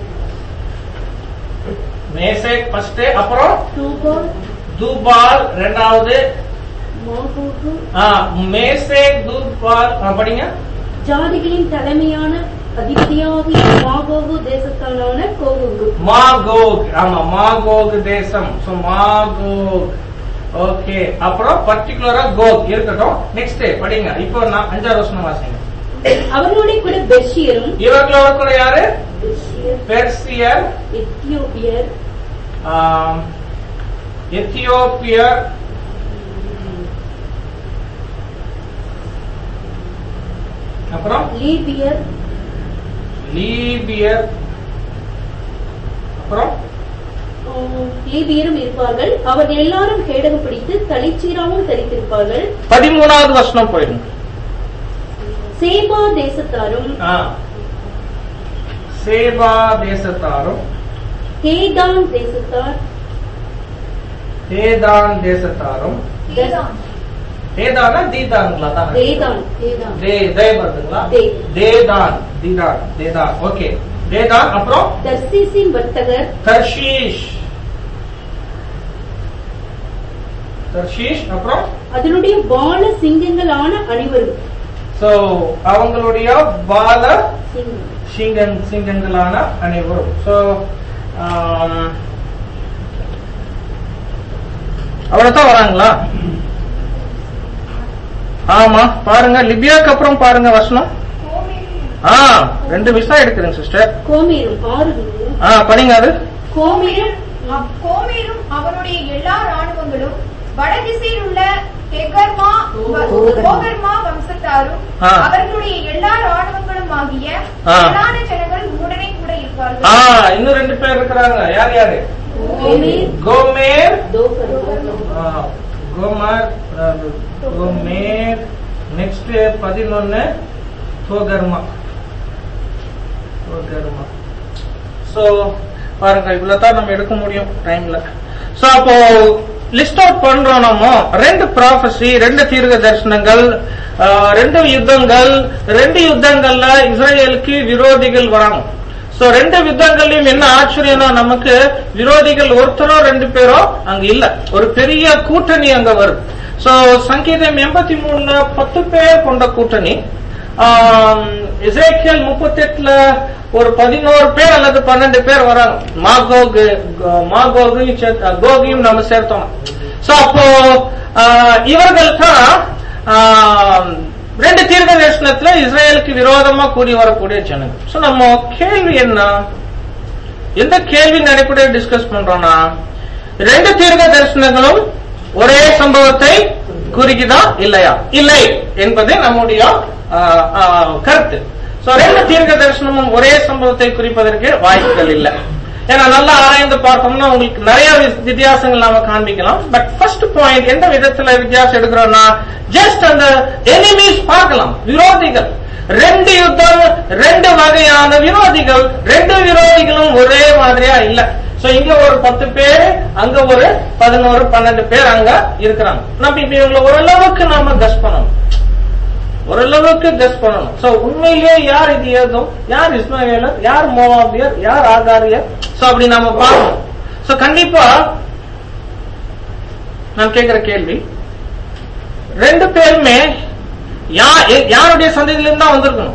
மேசேக் ஃபர்ஸ்ட் அப்புறம் தூபால் தூபால் ரெண்டாவது மாகோகு ஆ, மேசேக் தூபால் ஆ, படிங்க ஜாதிகளின் தலைமையான அதிபதியாகிய மாகோகு தேசத்தானான கோகுக்கு மாகோக் ஆமா மாகோக் தேசம் சோ மாகோக் ஓகே அப்புறம் பர்டிகுலரா கோக் இருக்கட்டும் நெக்ஸ்ட் படிங்க இப்போ நான் அஞ்சாவது வருஷம் வாசிங்க அவர்களோட கூட பெர்ஷியரும் இவங்களோட கூட யாரு பெர்ஷியர் பெர்சியர் எத்தியோப்பியர் ஆம், எத்தியோப்பியர் அப்புறம் லீபியர் லீபியர் அப்புறம் ஆஹ், லீபியரும் இருப்பார்கள் அவர்கள் எல்லாரும் கேடகம் பிடித்து தலைச்சீராவும் தரித்திருப்பார்கள் பதிமூணாவது வருஷம் போயிடுங்க சேபா தேசத்தாரும் ஆ. சேபா தேசத்தாரும் கேதான் தேசத்தார் தேதான் தேசத்தாரும் தேதான். தேதானா தீதாங்களா தான் தேதான் தேதான் தே தே வருதுங்களா தே. தேதான் தீதான் தேதான் ஓகே தேதான் அப்புறம் தர்சீசின் வர்த்தகர் தர்ஷீஷ் தர்ஷீஷ் அப்புறம் அதனுடைய பால சிங்கங்களான அனைவரும் சோ அவங்களுடைய பால சிங்கம் சிங்கன் சிங்கங்களான அனைவரும் சோ அவ்வளவுதான் வராங்களா ஆமா பாருங்க லிபியாக்கு அப்புறம் பாருங்க வசனம் கோமேரும் ஆ ரெண்டு விஷயம் எடுக்கிறேன் சிஸ்டர் கோமேரும் ஆறு ஆ படிங்க அது கோமேரும் அவ்- கோமேரும் அவனுடைய எல்லா ராணுவங்களும் வடதிசையில் உள்ள தெகர்மா வ- கோகர்மா. கோகர்மா வம்சத்தாரும் ஆ. அவர்களுடைய எல்லா ராணுவங்களும் ஆகிய ஆ. பிரதான ஜனங்கள் உடனே கூட ஆ இருப்பார்கள் இன்னும் ரெண்டு பேர் இருக்கிறாங்க யார் யாரு கோமேர் கோமேர் தோகர் ஆ, கோமார் ஆ, கோமேர் நெக்ஸ்ட் பதினொன்னு தோகர்மா தோகர்மா சோ பாருங்க இவ்வளவுதான் நம்ம எடுக்க முடியும் டைம்ல சோ அப்போ லிஸ்ட் அவுட் பண்றோம் நம்ம ரெண்டு ப்ராஃபஸி ரெண்டு தீர்க்க தரிசனங்கள் ஆ, ரெண்டு யுத்தங்கள் ரெண்டு யுத்தங்கள்ல இஸ்ரேலுக்கு விரோதிகள் வராங்க சோ ரெண்டு யுத்தங்கள்லயும் என்ன ஆச்சரியம்னா நமக்கு விரோதிகள் ஒருத்தரோ ரெண்டு பேரோ அங்க இல்ல ஒரு பெரிய கூட்டணி அங்க வருது சோ சங்கீதம் எண்பத்தி மூணுல பத்து பேர் கொண்ட கூட்டணி இசைக்கியல் முப்பத்தெட்டுல ஒரு பதினோரு பேர் அல்லது பன்னெண்டு பேர் வராங்க மாகோக் மாகோகையும் சேர்த்து- கோகையும் நம்ம சேர்த்தோம் சோ அப்போ ஆஹ், இவர்கள் தான் ஆஹ், ரெண்டு தீர்க்க தரிசனத்துல இஸ்ரேலுக்கு விரோதமா கூடி வரக்கூடிய ஜனங்கள் சோ நம்ம கேள்வி என்ன எந்த கேள்வியின் அடிப்படையில் டிஸ்கஸ் பண்றோம்னா ரெண்டு தீர்க்க தரிசனங்களும் ஒரே சம்பவத்தை குறிக்குதா இல்லையா இல்லை என்பதே நம்முடைய ஆ, ஆ, கருத்து சோ ரெண்டு தீர்க்க தரிசனமும் ஒரே சம்பவத்தை குறிப்பதற்கு வாய்ப்புகள் இல்லை ஏன்னா நல்லா ஆராய்ந்து பார்த்தோம்னா உங்களுக்கு நிறைய வி- வித்தியாசங்கள் நாம காண்பிக்கலாம் பட் ஃபர்ஸ்ட் பாயிண்ட் எந்த விதத்துல வித்தியாசம் எடுக்கிறோம்னா ஜஸ்ட் அந்த எனிமீஸ் பார்க்கலாம் விரோதிகள் ரெண்டு யுத்தம் ரெண்டு வகையான விரோதிகள் ரெண்டு விரோதிகளும் ஒரே மாதிரியா இல்ல சோ இங்க ஒரு பத்து பேர் அங்க ஒரு பதினோரு பன்னெண்டு பேர் அங்க இருக்கிறாங்க நம்ம இப்ப இவங்களை ஓரளவுக்கு நாம கஸ் பண்ணணும் ஓரளவுக்கு கெஸ் பண்ணணும் சோ உண்மையிலேயே யார் இது ஏதும் யார் இஸ்மாயிலர் யார் மோவாபியர் யார் ஆகாரியர் சோ அப்படி நாம பார்க்கணும் சோ கண்டிப்பா நான் கேட்கிற கேள்வி ரெண்டு பேருமே யா- எ- யாருடைய சந்ததியிலிருந்து தான் வந்திருக்கணும்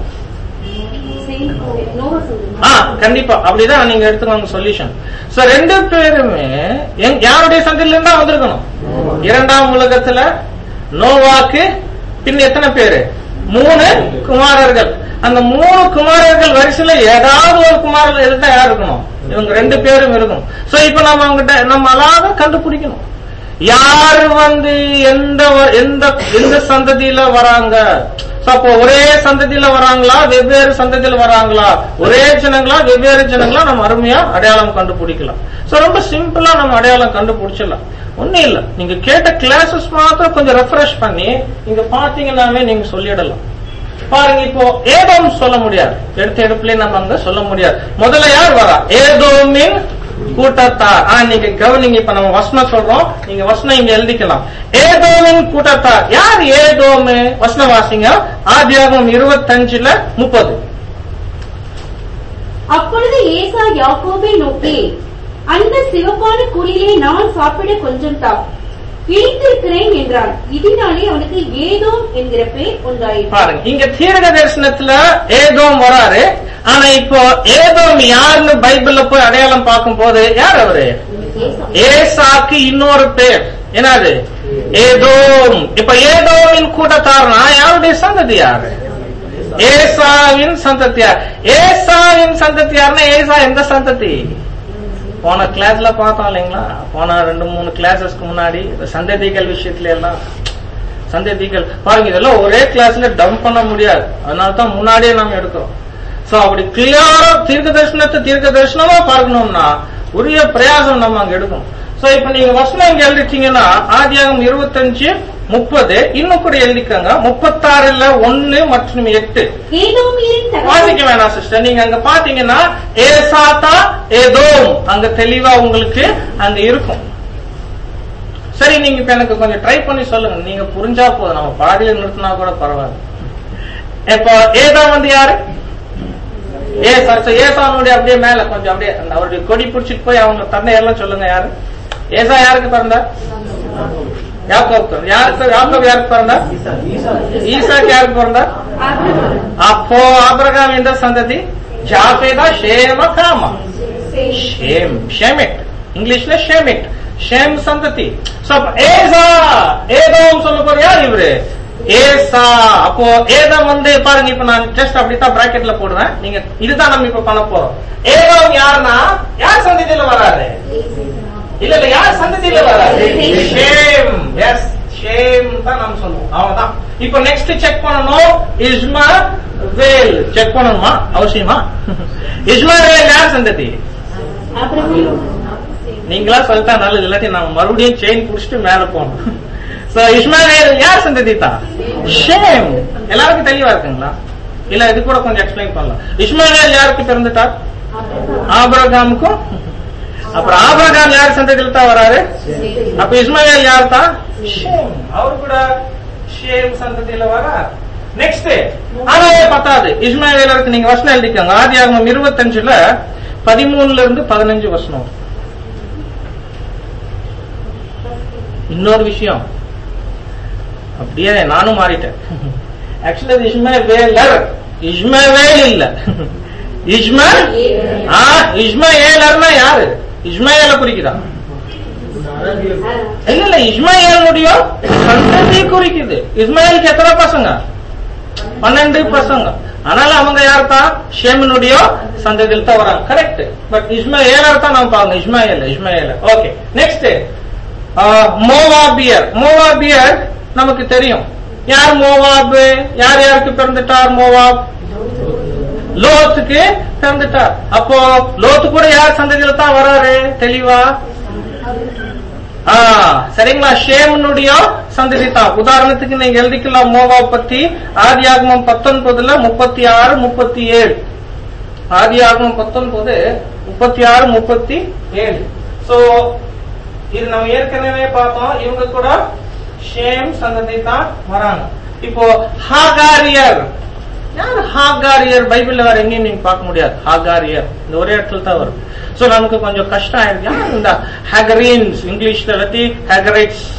நோவா ஆ சொல்லுங்க கண்டிப்பா அப்படிதான் நீங்க எடுத்துக்கோங்க சொல்யூஷன் சோ ரெண்டு பேருமே எங்- யாருடைய சந்ததியிலிருந்து தான் வந்திருக்கணும் இரண்டாம் உலகத்துல நோவாக்கு பின் எத்தனை பேரு மூணு குமாரர்கள் அந்த மூணு குமாரர்கள் வரிசையில ஏதாவது ஒரு குமாரர்கள் இருந்தா யார் இருக்கணும் இவங்க ரெண்டு பேரும் இருக்கணும் சோ இப்ப நம்ம அவங்ககிட்ட நம்ம அழகாக கண்டுபிடிக்கணும் யாரு வந்து எந்த வ- எந்த எந்த சந்ததியில வராங்க So, அப்போ ஒரே சந்ததியில வராங்களா வெவ்வேறு சந்ததியில வராங்களா ஒரே ஜனங்களா வெவ்வேறு ஜனங்களா நம்ம அருமையா அடையாளம் கண்டுபிடிக்கலாம் சோ ரொம்ப சிம்பிளா நம்ம அடையாளம் கண்டுபிடிச்சிடலாம் ஒண்ணும் இல்ல நீங்க கேட்ட கிளாஸஸ் மாத்திரம் கொஞ்சம் ரெஃப்ரெஷ் பண்ணி இங்க பாத்தீங்கன்னாவே நீங்க சொல்லிடலாம் பாருங்க இப்போ ஏதோம் சொல்ல முடியாது எடுத்த எடுப்புல நம்ம அங்க சொல்ல முடியாது முதல்ல யார் வரா ஏதோமின் கூட்டத்தார் ஆ நீங்க கவனிங்க இப்ப நம்ம வசனம் சொல்றோம் நீங்க வசனம் இங்க எழுதிக்கலாம் ஏதோமின் கூட்டத்தார் யார் ஏதோமு வசனம் வாசிங்க ஆதியாகமம் இருபத்தஞ்சுல முப்பது அப்பொழுது ஏசா யாக்கோபை நோக்கி அந்த சிவப்பான கூலிலே நான் சாப்பிட கொஞ்சம் தா இழித்திருக்கிறேன் என்றான் இதனாலே அவனுக்கு ஏதோ என்கிற பேர் உண்டாயிற்று பாருங்க இங்க தீர்க்க தரிசனத்துல ஏதோம் வராரு ஆனா இப்போ ஏதோம் யாருன்னு பைபிள்ல போய் அடையாளம் பார்க்கும் போது யார் அவரு ஏசா. ஏசாக்கு இன்னொரு பேர் என்னது ஏதோம் இப்ப ஏதோமின் கூட்டத்தார்னா யாருடைய சந்ததி யாரு ஏசாவின் சந்ததியார் ஏசாவின் சந்ததியார்னா ஏசா எந்த சந்ததி போன கிளாஸ்ல பார்த்தோம் இல்லைங்களா போன ரெண்டு மூணு கிளாஸஸ்க்கு முன்னாடி இந்த சந்ததிகள் விஷயத்துல எல்லாம் சந்ததிகள் பாருங்க இதெல்லாம் ஒரே கிளாஸ்ல டம்ப் பண்ண முடியாது அதனால தான் முன்னாடியே நம்ம எடுக்கிறோம் சோ அப்படி கிளியரா தீர்க்க தரிசனத்தை தீர்க்க தரிசனமா பார்க்கணும்னா உரிய பிரயாசம் நம்ம அங்க எடுக்கணும் சோ இப்ப நீங்க வசனம் இங்க எழுதிட்டீங்கன்னா ஆதியாகம் இருபத்தஞ்சு முப்பது இன்னும் கூட எழுதிக்கங்க முப்பத்தாறுல ஒன்னு மற்றும் எட்டு ஏதோமியரின் வாசிக்க தகவல் வேணாம் சிஸ்டர் நீங்க அங்க பாத்தீங்கன்னா ஏசாத்தா ஏதோம் அங்க தெளிவா உங்களுக்கு அங்க இருக்கும் சரி நீங்க இப்ப எனக்கு கொஞ்சம் ட்ரை பண்ணி சொல்லுங்க நீங்க புரிஞ்சா போதும் நம்ம பாதியில நிறுத்தினா கூட பரவாயில்ல இப்போ ஏதா வந்து யாரு ஏசா so ஏசானுடைய அப்படியே மேல கொஞ்சம் அப்படியே அந்த அவருடைய கொடி பிடிச்சிட்டு போய் அவங்க தந்தையெல்லாம் சொல்லுங்க யாரு ஏசா யாருக்கு பிறந்தார் யாக்கோப் யாருக்கு யாக்கோப் யாருக்கு பிறந்தார் ஈசாக்கு யாருக்கு பிறந்தார் ஆபிரகாம். அப்போ ஆபிரகாம் எந்த சந்ததி ஜாபேதா ஷேம காமா ஷேம் ஷேமிட் இங்கிலீஷ்ல ஷேமிட் ஷேம் சந்ததி So, அப்ப ஏசா ஏதோம் சொல்ல போற யார் இவரு ஏசா அப்போ ஏதம் வந்து பாருங்க இப்ப நான் ஜஸ்ட் அப்படித்தான் பிராக்கெட்ல போடுவேன் நீங்க இதுதான் நம்ம இப்ப பண்ண போறோம் ஏதோம் யாருன்னா யார் சந்ததியில வராரு இல்ல இல்ல யார் சந்ததியில வராரு ஷேம் எஸ் ஷேம் தான் நம்ம சொல்லுவோம் அவங்கதான் இப்போ நெக்ஸ்ட் செக் பண்ணணும் இஸ்மா வேல் செக் பண்ணணுமா அவசியமா இஸ்மா வேல் யார் சந்ததி ஆபிரகாம். நீங்களா சொல்லிட்டா நல்லது இல்லாட்டி நான் மறுபடியும் செயின் புடிச்சிட்டு மேல போகணும் சோ இஸ்மாவேல் யார் சந்ததி தான் ஷேம் எல்லாருக்கும் தெளிவா இருக்குங்களா இல்ல இது கூட கொஞ்சம் எக்ஸ்பிளைன் பண்ணலாம் இஸ்மாவேல் யாருக்கு பிறந்துட்டார் ஆபிரகாமுக்கும் அப்புறம் ஆபிரகாம் யார் சந்ததியில தான் வராரு அப்ப இஸ்மாயில் யார் தான் ஷேம் அவர் கூட ஷேம் சந்ததியில வரா நெக்ஸ்ட் ஆனாவே பத்தாது இஸ்மாயிலருக்கு நீங்க வசனம் எழுதிக்கோங்க ஆதியாகமம் இருபத்தஞ்சுல பதிமூணுல இருந்து பதினஞ்சு வசனம் இன்னொரு விஷயம் அப்படியே நானும் மாறிட்டேன் ஆக்சுவலி அது இஸ்மாவேலர் இஸ்மாவேல் இல்ல இஸ்மால் ஆ இஸ்மாயிலர்னா யாரு இஸ்மாயில குறிக்குதா இல்ல இல்ல இஸ்மாயிலுடைய சந்ததி குறிக்குது இஸ்மாயிலுக்கு எத்தனை பசங்க பன்னெண்டு பசங்க அதனால அவங்க யார் தான் ஷேமனுடைய சந்ததியில் தான் வராங்க கரெக்ட் பட் இஸ்மாயிலர் தான் நம்ம பாருங்க இஸ்மாயில் இஸ்மாயில் ஓகே நெக்ஸ்ட் மோவாபியர் மோவாபியர் நமக்கு தெரியும் யார் மோவாப் யார் யாருக்கு பிறந்துட்டார் மோவாப் லோத்துக்கு பிறந்துட்டார் அப்போ லோத்து கூட யார் சந்ததியில தான் வராரு தெளிவா ஆ, சரிங்களா ஷேமனுடைய சந்ததி தான் உதாரணத்துக்கு நீங்க எழுதிக்கலாம் மோவா பத்தி ஆதியாகமம் பத்தொன்பதுல முப்பத்தி ஆறு முப்பத்தி ஏழு ஆதியாகமம் பத்தொன்பது முப்பத்தி ஆறு முப்பத்தி ஏழு சோ இது நம்ம ஏற்கனவே பார்த்தோம் இவங்க கூட ஷேம் சந்ததி தான் வராங்க இப்போ ஹாகாரியர் யார் ஹாகாரியர் பைபிள்ல வேற எங்கேயும் நீங்க பார்க்க முடியாது ஹாகாரியர் இந்த ஒரே இடத்துல தான் வரும் சோ நமக்கு கொஞ்சம் கஷ்டம் ஆயிருக்கு யார் இந்த ஹேகரீன்ஸ் இங்கிலீஷ்ல இல்லாட்டி ஹேகரைட்ஸ்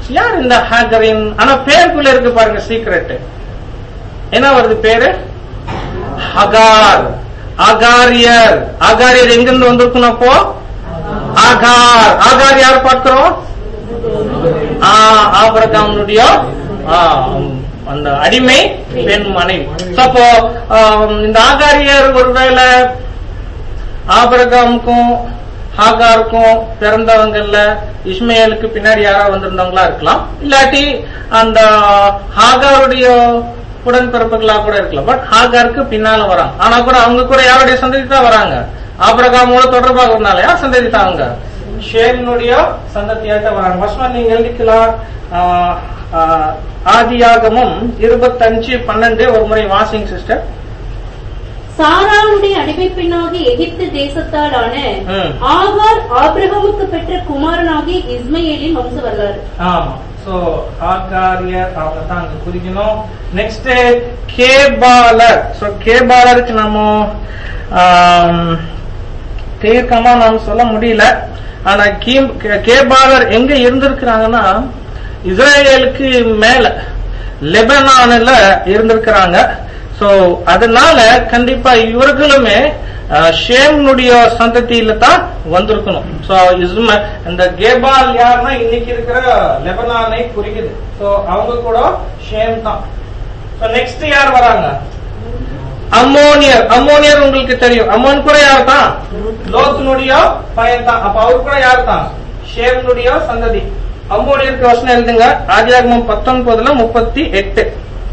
யார் இந்த ஹாகரின் ஆனா பேருக்குள்ள இருக்கு பாருங்க சீக்ரெட் என்ன வருது பேரு ஹகார் அகாரியர் அகாரியர் எங்கிருந்து வந்திருக்கணும் அப்போ ஆகார் ஆகார் யார் பார்க்கிறோம் ஆ, ஆபிரகாமுடைய ஆ, அந்த அடிமை பெண் மனைவி So, அப்போ ஆம், இந்த ஆகாரியர் ஒருவேளை ஆபிரகாமுக்கும் ஹாகாருக்கும் பிறந்தவங்கல்ல இஸ்மையலுக்கு பின்னாடி யாராவது வந்திருந்தவங்களா இருக்கலாம் இல்லாட்டி அந்த ஹாகாருடைய உடன்பிறப்புகளா கூட இருக்கலாம் பட் ஹாகாருக்கு பின்னால வராங்க ஆனா கூட அவங்க கூட யாருடைய சந்ததி தான் வராங்க ஆபிரகாமோட தொடர்பாக இருந்தாலும் யார் சந்ததி தான் அவங்க ஷேமினுடைய சந்ததியாட்ட வராங்க வசனம் நீங்க எழுதிக்கலாம் ஆஹ், ஆஹ், ஆதியாகமும் இருபத்தஞ்சு பன்னெண்டு ஒரு முறை வாசிங் சிஸ்டர் சாராளுடைய அடிமை பெண்ணாக எகிப்து தேசத்தாலான ம். ஆகார் ஆபிரகாமுக்கு பெற்ற குமாரனாகிய இஸ்மையேலின் வம்ச வரலாறு ஆமா சோ ஆகாரியர் அவங்க தான் அங்க குறிக்கணும் நெக்ஸ்ட் கேபாலர் சோ கேபாலருக்கு நம்ம ஆம், தீர்க்கமா நாம் சொல்ல முடியல ஆனா கீம்- கே- கேபாலர் எங்க இருந்திருக்கிறாங்கன்னா இஸ்ரேலுக்கு மேல லெபனான்ல இருந்திருக்கிறாங்க சோ அதனால கண்டிப்பா இவர்களுமே அஹ், ஷேம்னுடைய சந்ததியில தான் வந்திருக்கணும் சோ இஸ்ம இந்த கேபால் யாருன்னா இன்னைக்கு இருக்கிற லெபனானை குறிக்குது சோ அவங்க கூட ஷேம் தான் சோ நெக்ஸ்ட் யார் வராங்க அம்மோனியர் அம்மோனியர் உங்களுக்கு தெரியும் அம்மோன் கூட யார் தான் லோத்தினுடைய பையன் தான் அப்ப அவர் கூட யார் தான் ஷேம்னுடைய சந்ததி அம்மோனியருக்கு வசனம் எழுதுங்க ஆதியாகமம் பத்தொன்பதுல முப்பத்தி எட்டு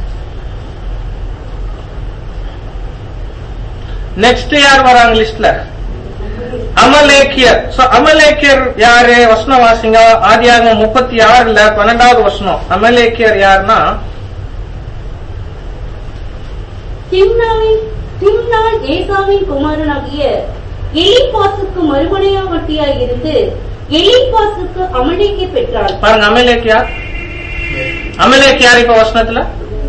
நெக்ஸ்ட் யார் வராங்க லிஸ்ட்ல அமலேக்கியர் சோ அமலேக்கியர் யாரு வசனம் வாசிங்க ஆதியாகமம் முப்பத்தி ஆறுல பன்னெண்டாவது வசனம் அமலேக்கியர் யாருன்னா திம்னாவின் திம்னாள் ஏசாவின் குமாரனாகிய எலிபாசுக்கு மறுமனையாவட்டியாய் இருந்து எலிபாசுக்கு அமலேக்கை பெற்றாள் பாருங்க அமலேக்கியார் அமலேக்கியார் இப்ப வசனத்துல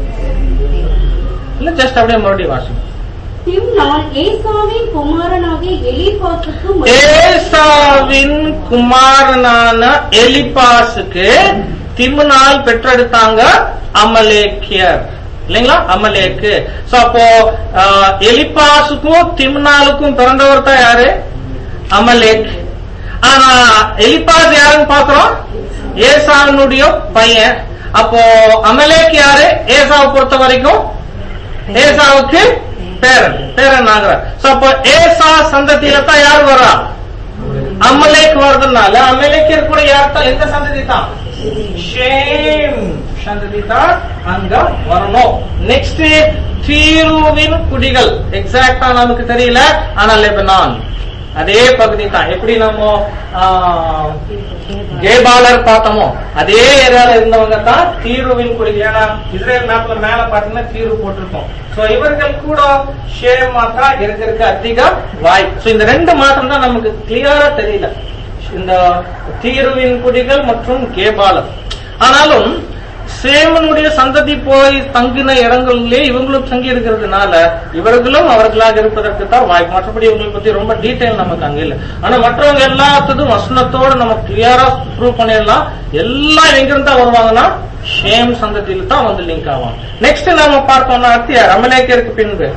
இல்ல ஜஸ்ட் அப்படியே மறுபடியும் வாசிங்க திம்னாள் ஏசாவின் குமாரனாகிய எலிபாசுக்கு மறு- ஏசாவின் குமாரனான எலிபாசுக்கு திமுனால் பெற்றெடுத்தாங்க அமலேக்கியர் இல்லைங்களா அமலேக்கு சோ அப்போ ஆஹ், எலிபாசுக்கும் திம்னாலுக்கும் பிறந்தவர் தான் யாரு அமலேக் ஆனா எலிபாஸ் யாருன்னு பாக்குறோம் ஏசாவினுடைய பையன் அப்போ அமலேக் யாரு ஏசாவை பொறுத்த வரைக்கும் ஏசாவுக்கு பேரன் பேரன் ஆகிறார் சோ அப்போ ஏசா சந்ததியில தான் யார் வரா அமலேக் வருதுனால அமலேக்கியர் கூட யார் தான் எந்த சந்ததி தான் ஷேம் சந்ததி தான் அங்க வரணும் நெக்ஸ்ட் தீருவின் குடிகள் எக்ஸாக்டா நமக்கு தெரியல ஆனா லெபனான் அதே பகுதி தான் எப்படி நம்ம ஆஹ், கேபாலர் பார்த்தோமோ அதே ஏரியால இருந்தவங்க தான் தீருவின் குடிகள் ஏன்னா இஸ்ரேல் மேப்ல மேல பாத்தீங்கன்னா தீரு போட்டிருக்கோம் சோ இவர்கள் கூட ஷேமா தான் இருக்கிறதுக்கு அதிக வாய்ப்பு சோ இந்த ரெண்டு மாற்றம் தான் நமக்கு கிளியரா தெரியல இந்த தீருவின் குடிகள் மற்றும் கேபாலர் ஆனாலும் சேமனுடைய சந்ததி போய் தங்கின இடங்களிலே இவங்களும் தங்கி இருக்கிறதுனால இவர்களும் அவர்களாக இருப்பதற்கு தான் வாய்ப்பு மற்றபடி இவங்களை பத்தி ரொம்ப டீடைல் நமக்கு அங்க இல்ல ஆனா மற்றவங்க எல்லாத்ததும் வசனத்தோட நம்ம கிளியரா ப்ரூவ் பண்ணிடலாம் எல்லாம் எங்கிருந்தா வருவாங்கன்னா ஷேம் சந்ததியில தான் வந்து லிங்க் ஆவாங்க நெக்ஸ்ட் நாம பார்த்தோம்னா அத்தியார் அமலேக்கியருக்கு பின்பு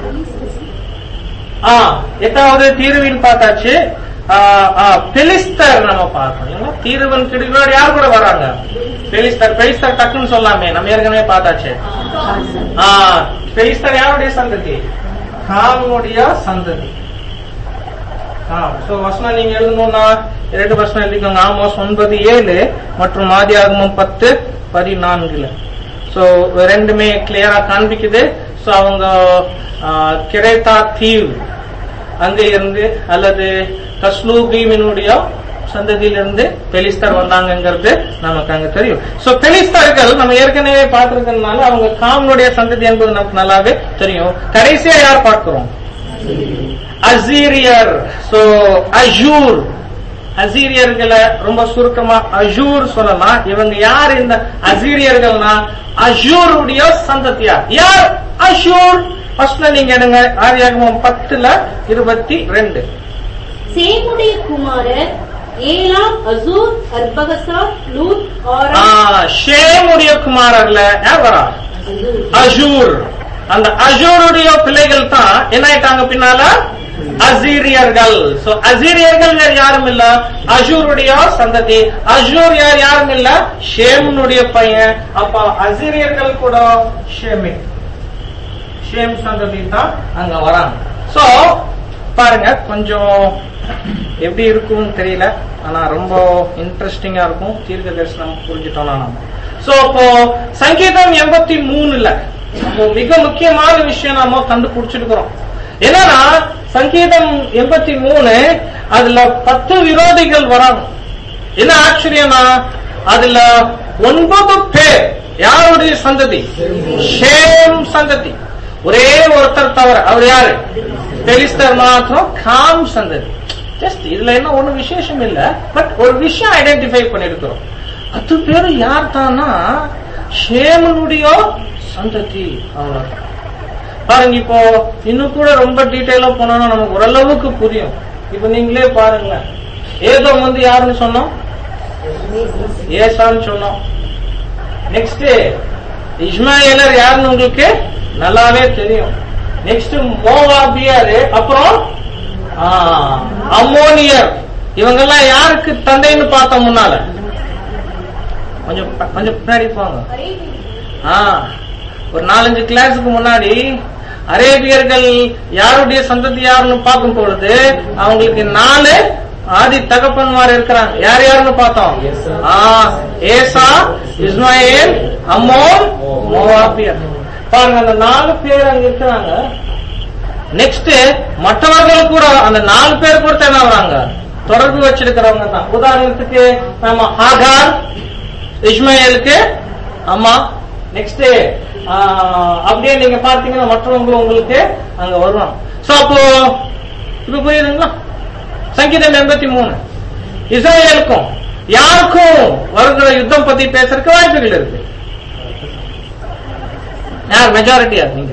ஆ எட்டாவது தீர்வின் பார்த்தாச்சு ஆ, ஆ, பெலிஸ்தர் நம்ம பார்க்கணும் இல்லைங்களா? தீர்வன் கிடுகளோட யார் கூட வராங்க பெலிஸ்தர் பெலிஸ்தர் டக்குன்னு சொல்லாமே நம்ம ஏற்கனவே பார்த்தாச்சு ஆ, பெலிஸ்தர் யாருடைய சந்ததி காமுடைய சந்ததி சோ வசனம் நீங்க எழுதணும்னா இரண்டு வசனம் எழுதிக்கோங்க ஆமோஸ் ஒன்பது ஏழு மற்றும் ஆதியாகமம் பத்து பதினான்குல சோ ரெண்டுமே கிளியரா காண்பிக்குது சோ அவங்க ஆ, கிரேத்தா தீவு அங்க இருந்து அல்லது கஸ்லூபீமினுடைய சந்ததியிலிருந்து பெலிஸ்தர் வந்தாங்கங்கிறது நமக்கு அங்க தெரியும் சோ பெலிஸ்தர்கள் நம்ம ஏற்கனவே பார்த்திருக்கிறதுனால அவங்க காமனுடைய சந்ததி என்பது நமக்கு நல்லாவே தெரியும் கடைசியா யார் பார்க்கிறோம் அசீரியர் சோ அஜூர் அசீரியர்களை ரொம்ப சுருக்கமா அஜூர் சொல்லலாம் இவங்க யார் இந்த அசீரியர்கள்னா அஜூருடைய சந்ததியார் யார் அஷூர் ஃபர்ஸ்ட்ல நீங்க எடுங்க ஆதியாகமம் பத்துல இருபத்தி ரெண்டு சேமுடைய குமாரர் ஏலாம் அசூர் அர்பகசாத் லூத் ஆ, ஆரம் ஷேமுடைய குமாரர்ல யார் வரா அசூர் அஜூர் அந்த அஜூருடைய பிள்ளைகள் தான் என்ன ஆயிட்டாங்க பின்னால அசீரியர்கள் சோ அசீரியர்கள் வேற யாரும் இல்ல அஜூருடைய சந்ததி அஜூர் யார் யாரும் இல்ல ஷேமுனுடைய பையன் அப்ப அசீரியர்கள் கூட ஷேமின் ஷேம் சந்ததி தான் அங்க வராங்க சோ பாருங்க கொஞ்சம் எப்படி இருக்கும்னு தெரியல ஆனா ரொம்ப இன்ட்ரெஸ்டிங்கா இருக்கும் தீர்க்க தரிசனம் புரிஞ்சுட்டோம்னா நம்ம சோ இப்போ சங்கீதம் எண்பத்தி மூணுல நம்ம மிக முக்கியமான விஷயம் நாம கண்டுபிடிச்சிருக்கிறோம் என்னன்னா சங்கீதம் எண்பத்தி மூணு அதுல பத்து விரோதிகள் வராங்க என்ன ஆச்சரியம்னா அதுல ஒன்பது பேர் யாருடைய சந்ததி ஷேம் சந்ததி ஒரே ஒருத்தர் தவிர அவர் யாரு பெலிஸ்தர் மாத்திரம் காம் சந்ததி ஜஸ்ட் இதுல என்ன ஒண்ணு விசேஷம் இல்ல பட் ஒரு விஷயம் ஐடென்டிஃபை பண்ணிருக்கிறோம் பத்து பேர் யார் தானா ஷேமனுடைய சந்ததி அவ்வளவுதான் பாருங்க இப்போ இன்னும் கூட ரொம்ப டீட்டெயிலா போனோம்னா நமக்கு ஓரளவுக்கு புரியும் இப்ப நீங்களே பாருங்களேன் ஏதோ வந்து யாருன்னு சொன்னோம் ஏசான்னு சொன்னோம் நெக்ஸ்ட் இஸ்மாயிலர் யாருன்னு உங்களுக்கு நல்லாவே தெரியும் நெக்ஸ்ட் மோவாபியர் அப்புறம் ஆ, அம்மோனியர் இவங்கெல்லாம் யாருக்கு தந்தைன்னு பார்த்தோம் முன்னால கொஞ்சம் ப- கொஞ்சம் பின்னாடி போங்க ஆ, ஒரு நாலஞ்சு கிளாஸுக்கு முன்னாடி அரேபியர்கள் யாருடைய சந்ததி யாருன்னு பார்க்கும் பொழுது அவங்களுக்கு நாலு ஆதி தகப்பன்மார் இருக்கிறாங்க யார் யாருன்னு பார்த்தோம் ஆ, ஏசா இஸ்மாயில் அம்மோன் மோவாபியர் பாருங்க அந்த நாலு பேர் அங்க இருக்கிறாங்க நெக்ஸ்ட் மற்றவர்கள் கூட அந்த நாலு பேர் பொறுத்து என்ன வராங்க தொடர்பு வச்சிருக்கிறவங்க தான் உதாரணத்துக்கு நம்ம ஹாகார் இஸ்மாயிலுக்கு அம்மா நெக்ஸ்ட் அப்படியே நீங்க பார்த்தீங்கன்னா மற்றவங்களும் உங்களுக்கு அங்க வருவாங்க சோ அப்போ இப்ப புரியுதுங்களா சங்கீதம் எண்பத்தி மூணு இஸ்ரேலுக்கும் யாருக்கும் வருகிற யுத்தம் பத்தி பேசுறதுக்கு வாய்ப்புகள் இருக்கு யார் மெஜாரிட்டியா நீங்க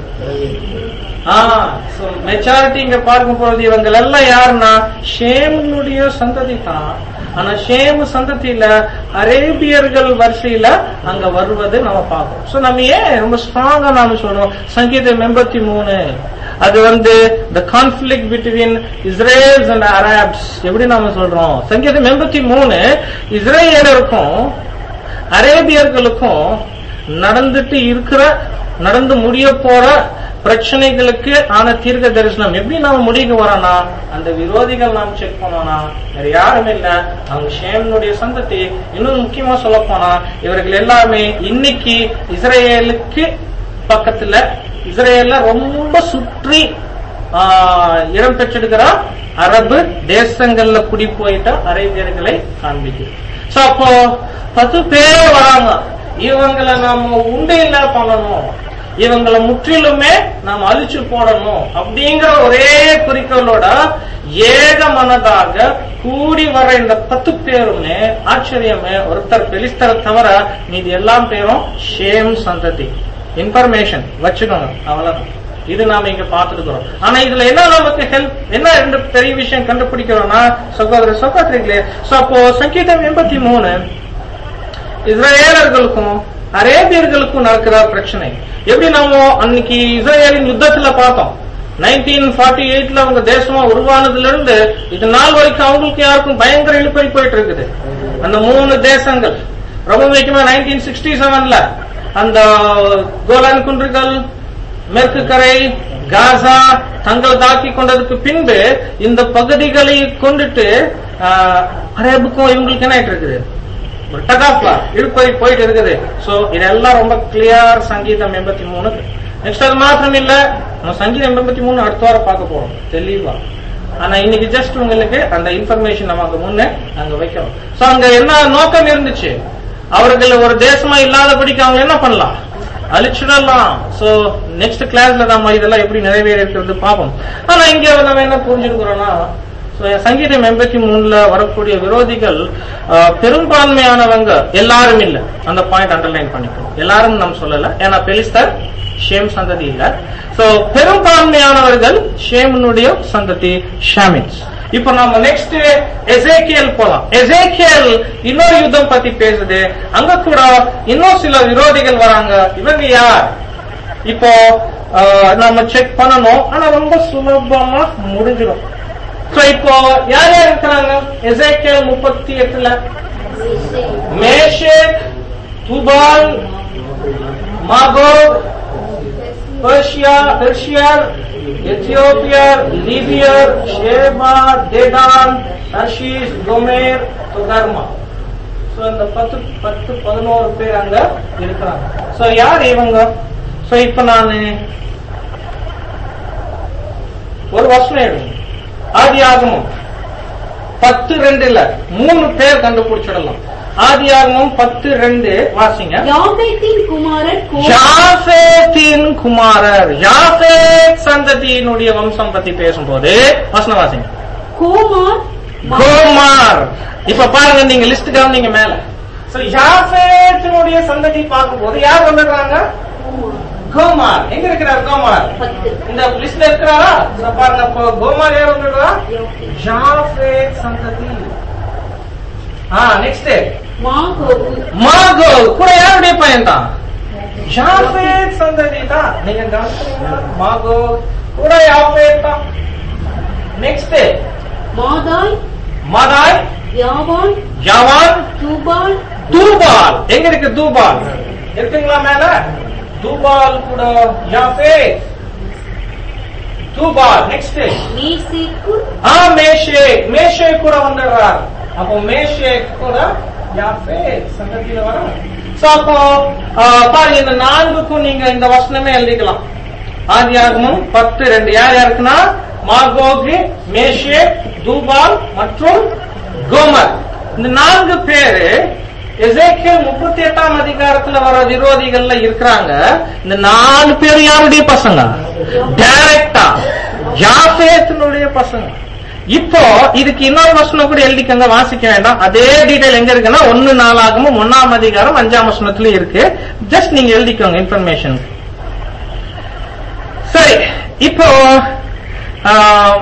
மெச்சாரிட்டி இங்க பார்க்கும் பொழுது இவங்க எல்லாம் யாருன்னா ஷேமுடைய சந்ததி தான் ஆனா ஷேம் சந்ததியில அரேபியர்கள் வரிசையில அங்க வருவது நம்ம பார்ப்போம் சோ நம்ம ஏன் ரொம்ப ஸ்ட்ராங்கா நாம சொல்றோம் சங்கீதம் எண்பத்தி மூணு அது வந்து the conflict between Israels and Arabs எப்படி நாம சொல்றோம் சங்கீதம் எண்பத்தி மூணு இஸ்ரேலருக்கும் அரேபியர்களுக்கும் நடந்துட்டு இருக்கிற நடந்து முடிய போற பிரச்சனைகளுக்கு ஆன தீர்க்க தரிசனம் எப்படி நாம முடிவுக்கு வரோம்னா அந்த விரோதிகள் நாம் செக் பண்ணோம்னா வேற யாரும் இல்ல அவங்க ஷேமனுடைய சந்ததி இன்னும் முக்கியமா சொல்ல போனா இவர்கள் எல்லாமே இன்னைக்கு இஸ்ரேலுக்கு பக்கத்துல இஸ்ரேல்ல ரொம்ப சுற்றி ஆஹ், இடம் பெற்றிருக்கிற அரபு தேசங்கள்ல குடி போயிட்ட அரேபியர்களை காண்பிக்குது சோ அப்போ பத்து பேர் வராங்க இவங்களை நாம உண்டு இல்ல பண்ணணும் இவங்களை முற்றிலுமே நாம் அழிச்சு போடணும் அப்படிங்கிற ஒரே குறிக்கோளோட ஏக மனதாக கூடி வர இந்த பத்து பேருமே ஆச்சரியமே ஒருத்தர் பெலிஸ்தரை தவிர மீதி எல்லாம் பேரும் ஷேம் சந்ததி இன்ஃபர்மேஷன் வச்சுக்கோங்க அவ்வளவுதான் இது நாம இங்க பார்த்துருக்கிறோம் ஆனா இதுல என்ன நமக்கு ஹெல்ப் என்ன ரெண்டு பெரிய விஷயம் கண்டுபிடிக்கிறோம்னா சகோதர சகோதரிகளே சோ அப்போ சங்கீதம் எண்பத்தி மூணு இஸ்ரேலர்களுக்கும் அரேபியர்களுக்கும் நடக்கிற பிரச்சனை எப்படி நாம அன்னைக்கு இஸ்ரேலின் யுத்தத்துல பார்த்தோம் நைன்டீன் ஃபார்ட்டி எயிட்ல அவங்க தேசமா உருவானதுல இருந்து இது நாள் வரைக்கும் அவங்களுக்கு யாருக்கும் பயங்கர இழுப்பை போயிட்டு இருக்குது அந்த மூணு தேசங்கள் ரொம்ப முக்கியமா நைன்டீன் சிக்ஸ்டி செவன்ல அந்த கோலான் குன்றுகள் மேற்கு கரை காசா தங்கள் தாக்கி கொண்டதுக்கு பின்பு இந்த பகுதிகளை கொண்டுட்டு ஆஹ், அரேபுக்கும் இவங்களுக்கு என்ன ஆயிட்டு இருக்குது ஒரு டகாப்லா இழுப்பறி போயிட்டு இருக்குது சோ இதெல்லாம் ரொம்ப கிளியர் சங்கீதம் எண்பத்தி மூணு நெக்ஸ்ட் அது மாத்திரம் இல்ல நம்ம சங்கீதம் எண்பத்தி மூணு அடுத்த வாரம் பார்க்க போறோம் தெளிவா ஆனா இன்னைக்கு ஜஸ்ட் உங்களுக்கு அந்த இன்ஃபர்மேஷன் நம்ம அங்க முன்னே அங்க வைக்கிறோம் சோ அங்க என்ன நோக்கம் இருந்துச்சு அவர்கள் ஒரு தேசமா இல்லாதபடிக்கு அவங்க என்ன பண்ணலாம் அழிச்சிடலாம் சோ நெக்ஸ்ட் கிளாஸ்ல நம்ம இதெல்லாம் எப்படி நிறைவேறி இருக்கிறது பார்ப்போம் ஆனா இங்க நம்ம என்ன புரிஞ்சுக்கிறோம்னா So, சங்கீதம் எண்பத்தி மூணுல வரக்கூடிய விரோதிகள் அஹ், பெரும்பான்மையானவங்க எல்லாரும் இல்ல அந்த பாயிண்ட் அண்டர்லைன் பண்ணிக்கணும் எல்லாரும் நம்ம சொல்லல ஏன்னா பெலிஸ்தர் ஷேம் சந்ததி இல்ல சோ பெரும்பான்மையானவர்கள் ஷேமனுடைய சந்ததி ஷாமின்ஸ் இப்ப நம்ம நெக்ஸ்ட் எசேக்கியல் போலாம் எசேக்கியல் இன்னொரு யுத்தம் பத்தி பேசுது அங்க கூட இன்னும் சில விரோதிகள் வராங்க இவங்க யார் இப்போ ஆஹ், நம்ம செக் பண்ணணும் ஆனா ரொம்ப சுலபமா முடிஞ்சிடும் சோ இப்போ யார் யார் இருக்கிறாங்க எசேக்கியல் முப்பத்தி எட்டுல மேஷேக் துபால் மாகோக் पर्शिया पर्शियर एथियोपियर लीबियर Sheba Dedan Tarshish Gomer Togarmah so இந்த பத்து பத்து பதினோரு பேர் அங்க இருக்கிறாங்க சோ யார் இவங்க சோ இப்ப நான் ஒரு வருஷம் எடுங்க ஆதி ஆகமும் பத்து ரெண்டு இல்ல மூணு பேர் கண்டுபிடிச்சிடலாம் ஆதி ஆகமும் பத்து ரெண்டு வாசிங்க யாபேத்தின் குமாரர் கோ- யாஃபேத்தின் குமாரர் யாஃபேத் சந்ததியினுடைய வம்சம் பத்தி பேசும்போது வசனவாசிங்க கோமார் கோமார் இப்ப பாருங்க நீங்க லிஸ்ட் கவனிங்க மேல So, யாஃபேத்தினுடைய சந்ததி பார்க்கும்போது யார் வந்துடுறாங்க கோமார். கோமார் எங்க இருக்கிறார் கோமார் பத்து இந்த லிஸ்ட்ல இருக்கிறாரா So, பாருங்க இப்போ கோமார் யார் வந்துடுறா யாபேத். யாஃபேத் சந்ததி ஆ நெக்ஸ்ட் மாகோகு மாகோ கூட யாருடைய பையன் தான் யாஃபேத் சந்ததி தான் நீங்க கவனிக்கிறீங்களா மாகோ கூட யாஃபேத் தான் நெக்ஸ்ட் மாதாய் மதாய் யாவான் ஜவான் தூபால் தூபால் எங்க இருக்கு தூபால் இருக்குங்களா மேல தூபால் கூட யாஃபேத் தூபால் நெக்ஸ்ட் மேசேக்கு ஆ மேஷேக் மேஷேக் கூட வந்துடுறார் அப்போ மேஷேக் கூட யாஃபேத் சந்ததியில வரும் சோ அப்போ ஆ, பாருங்க இந்த நான்குக்கும் நீங்க இந்த வசனமே எழுதிக்கலாம் ஆதியாகமும் பத்து ரெண்டு யார் யாருக்குன்னா மாகோகு மேஷேக் தூபால் மற்றும் கோமர் இந்த நான்கு பேரு எசேக்கியல் முப்பத்தி எட்டாம் அதிகாரத்துல வர விரோதிகள்ல இருக்கிறாங்க இந்த நாலு பேர் யாருடைய பசங்க டைரக்டா யாஃபேத்தினுடைய பசங்க இப்போ இதுக்கு இன்னொரு வசனம் கூட எழுதிக்கங்க வாசிக்க வேண்டாம் அதே டீடைல் எங்க இருக்குன்னா ஒன்னு நாலாகமும் ஒன்னாம் அதிகாரம் அஞ்சாம் வசனத்துல இருக்கு ஜஸ்ட் நீங்க எழுதிக்கோங்க இன்ஃபர்மேஷன் சரி இப்போ ஆஹ்,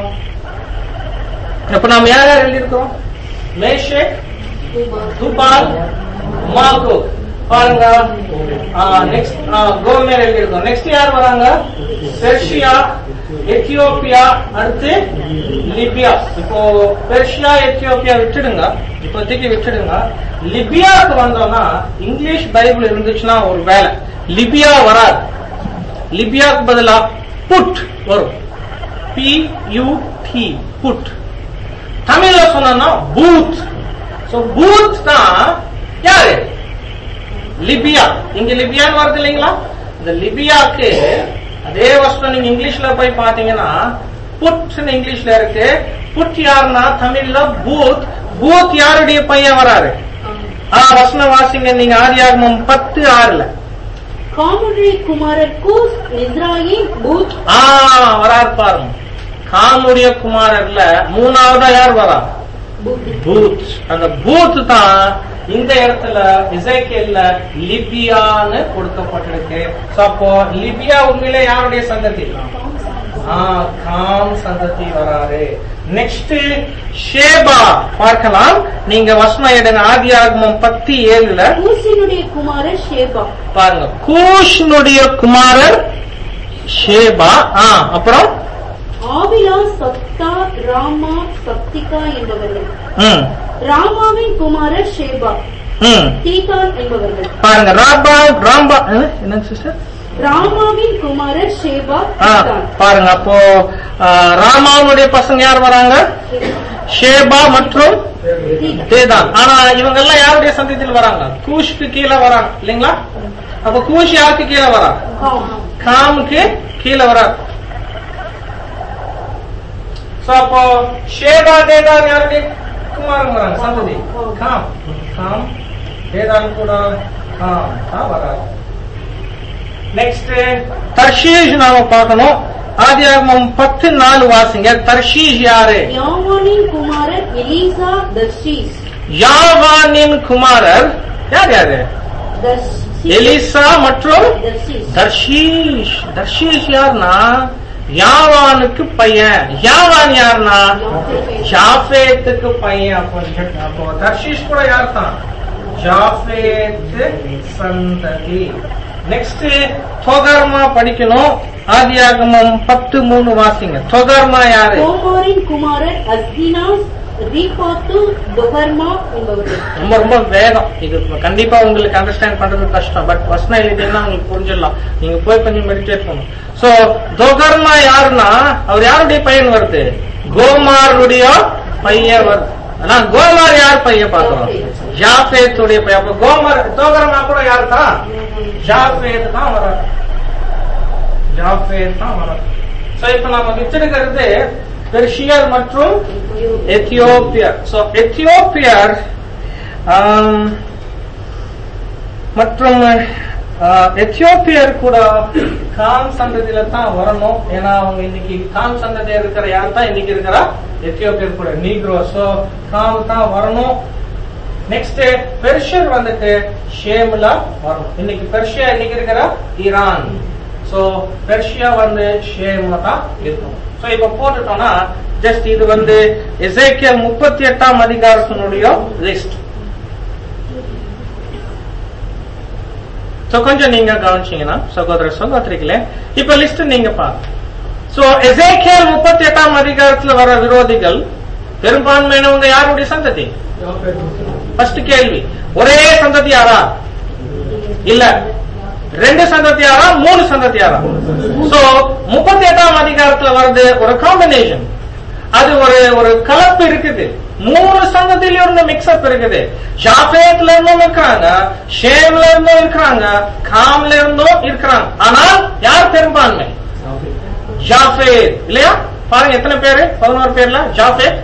இப்ப நாம யார் யார் எழுதியிருக்கோம் மேஷேக் தூபால் துபால் மாக்கு பாருங்க நெக்ஸ்ட் கோமேர் எழுதியிருக்கோம் நெக்ஸ்ட் யார் வராங்க பெர்ஷியா எத்தியோப்பியா அடுத்து லிபியா இப்போ பெர்ஷியா எத்தியோப்பியா விட்டுடுங்க இப்போதைக்கு விட்டுடுங்க லிபியாவுக்கு வந்தோம்னா இங்கிலீஷ் பைபிள் இருந்துச்சுன்னா ஒரு வேலை லிபியா வராது லிபியாவுக்கு பதிலா புட் வரும் பி யூ டி புட் தமிழ்ல சொன்னா பூத் சோ பூத் தான் யாரு லிபியா இங்க லிபியான்னு வருது இல்லைங்களா இந்த லிபியாக்கு அதே வருஷம் நீங்க இங்கிலீஷ்ல போய் பாத்தீங்கன்னா புட்னு இங்கிலீஷ்ல இருக்கு புட் யாருன்னா தமிழ்ல பூத் பூத் யாருடைய பையன் வராரு ஆ வசன வாசிங்க நீங்க ஆதியாகமம் பத்து ஆறுல காமுடைய குமாரர் கூஸ் இஸ்ராயேல் பூத் ஆ வரார் பாருங்க காமுடைய குமாரர்ல மூணாவதா யார் வரா பூத் பூத் அந்த பூத் தான் இந்த இடத்துல இசைக்கேல்ல லிபியான்னு கொடுக்கப்பட்டிருக்கு So, அப்போ லிபியா உண்மையிலே யாருடைய சந்ததி ஆ, காம் சந்ததி வராரு நெக்ஸ்ட் ஷேபா பார்க்கலாம் நீங்க வசனம் எடுங்க ஆதி ஆகமம் பத்தி ஏழுல கூசினுடைய குமாரர் ஷேபா பாருங்க கூஷ்னுடைய குமாரர் ஷேபா ஆ அப்புறம் ஆவிலா சப்தா ராமா சப்திகா என்பவர்கள் ம் ராமாவின் குமாரர் ஷேபா ம் தீகான் என்பவர்கள் பாருங்க ராபா ராம்பா அஹ், என்னங்க சிஸ்டர் ராமாவின் குமாரர் ஷேபா ஆ, தீகான் பாருங்க அப்போ ஆ, ராமாவுடைய பசங்க யார் வராங்க ஷேபா மற்றும் தீகான். தேதான் ஆனா இவங்க எல்லாம் யாருடைய சந்ததியில் வராங்க கூஷ்க்கு கீழே வராங்க இல்லைங்களா அப்ப கூஷ் யாருக்கு கீழே வரா காம். காமுக்கு கீழே வராது சோ அப்போ ஷேபா தேதான் யாருடைய குமாரன் வராங்க சந்ததி காம் காம் தேதான் கூட காம் தான் வராது நெக்ஸ்ட் தர்ஷீஷ் நாம பார்க்கணும் ஆதியாகமம் பத்து நாலு வாசிங்க தர்ஷீஷ் யாரு யாவானின் குமாரர் எலிசா தர்ஷீஸ் யாவானின் குமாரர் யார் யாரு தர்ஷீஸ் எலிசா மற்றும் தர்ஷீஸ் தர்ஷீஷ் தர்ஷீஷ் யாருன்னா யாவானுக்கு பையன் யாவான் யாருன்னா ஜாஃபேத்துக்கு பையன் அப்போ அப்போ தர்ஷீஷ் கூட யார் தான் ஜாஃபேத்து சந்ததி நெக்ஸ்ட் தொகர்மா படிக்கணும் ஆதியாகமம் பத்து மூணு வாசிங்க தொகர்மா யாரு கோகோரின் குமாரர் அஸ்கினாஸ் ரீபாத்து தொகர்மா என்பவர்கள் ரொம்ப ரொம்ப வேகம் இது கண்டிப்பா உங்களுக்கு அண்டர்ஸ்டாண்ட் பண்றது கஷ்டம் பட் வசனம் எழுதினா உங்களுக்கு புரிஞ்சிடலாம் நீங்க போய் கொஞ்சம் மெடிடேட் பண்ணணும் சோ தொகர்மா யாருன்னா அவர் யாருடைய பையன் வருது கோமாருடைய பையன் வருது ஆனா கோமார் யார் பையன் பாக்குறோம் ஜாஃபேத்துடைய பையன் அப்ப கோமார் தோகர்மா கூட யாரு தான் ஜாஃபேத் தான் வர்றாரு ஜாஃபேத் தான் வர்றாரு சோ இப்ப நம்ம வச்சிருக்கிறது பெர்ஷியர் மற்றும் எத்தியோப்பியர் சோ எத்தியோப்பியர் ஆம், மற்றும் ஆஹ், எத்தியோப்பியர் கூட காம் சந்ததியில தான் வரணும் ஏன்னா அவங்க இன்னைக்கு காம் சந்ததியா இருக்கிற யார் தான் இன்னைக்கு இருக்கிறா எத்தியோப்பியர் கூட நீக்ரோ சோ காம் தான் வரணும் நெக்ஸ்ட் பெர்ஷியர் வந்துட்டு ஷேம்ல வரும் இன்னைக்கு பெர்ஷியா இன்னைக்கு இருக்கிற ஈரான் சோ பெர்ஷியா வந்து ஷேம்ல தான் இருக்கும் சோ இப்ப போட்டுட்டோம்னா ஜஸ்ட் இது வந்து எசேக்கியல் முப்பத்தி எட்டாம் அதிகாரத்தினுடைய லிஸ்ட் சோ கொஞ்சம் நீங்க கவனிச்சீங்கன்னா சகோதர சகோதரிகளே இப்ப லிஸ்ட் நீங்க பாருங்க சோ எசேக்கியல் முப்பத்தி எட்டாம் அதிகாரத்துல வர விரோதிகள் பெரும்பான்மையானவங்க யாருடைய சந்ததி ஃபர்ஸ்ட் கேள்வி ஒரே சந்ததியாரா இல்ல ரெண்டு சந்ததியாரா மூணு சந்ததியாரா சோ முப்பத்தி எட்டாம் அதிகாரத்துல வருது ஒரு காம்பினேஷன் அது ஒரு ஒரு கலப்பு இருக்குது மூணு சந்ததியில இருந்து மிக்ஸ்அப் இருக்குது ஷாஃபேத்ல இருந்தும் இருக்கிறாங்க ஷேம்ல இருந்தும் இருக்கிறாங்க காம்ல இருந்தும் இருக்கிறாங்க ஆனால் யார் பெரும்பான்மை ஜாஃபேத் இல்லையா பாருங்க எத்தனை பேரு பதினோரு பேர்ல ஜாஃபேத்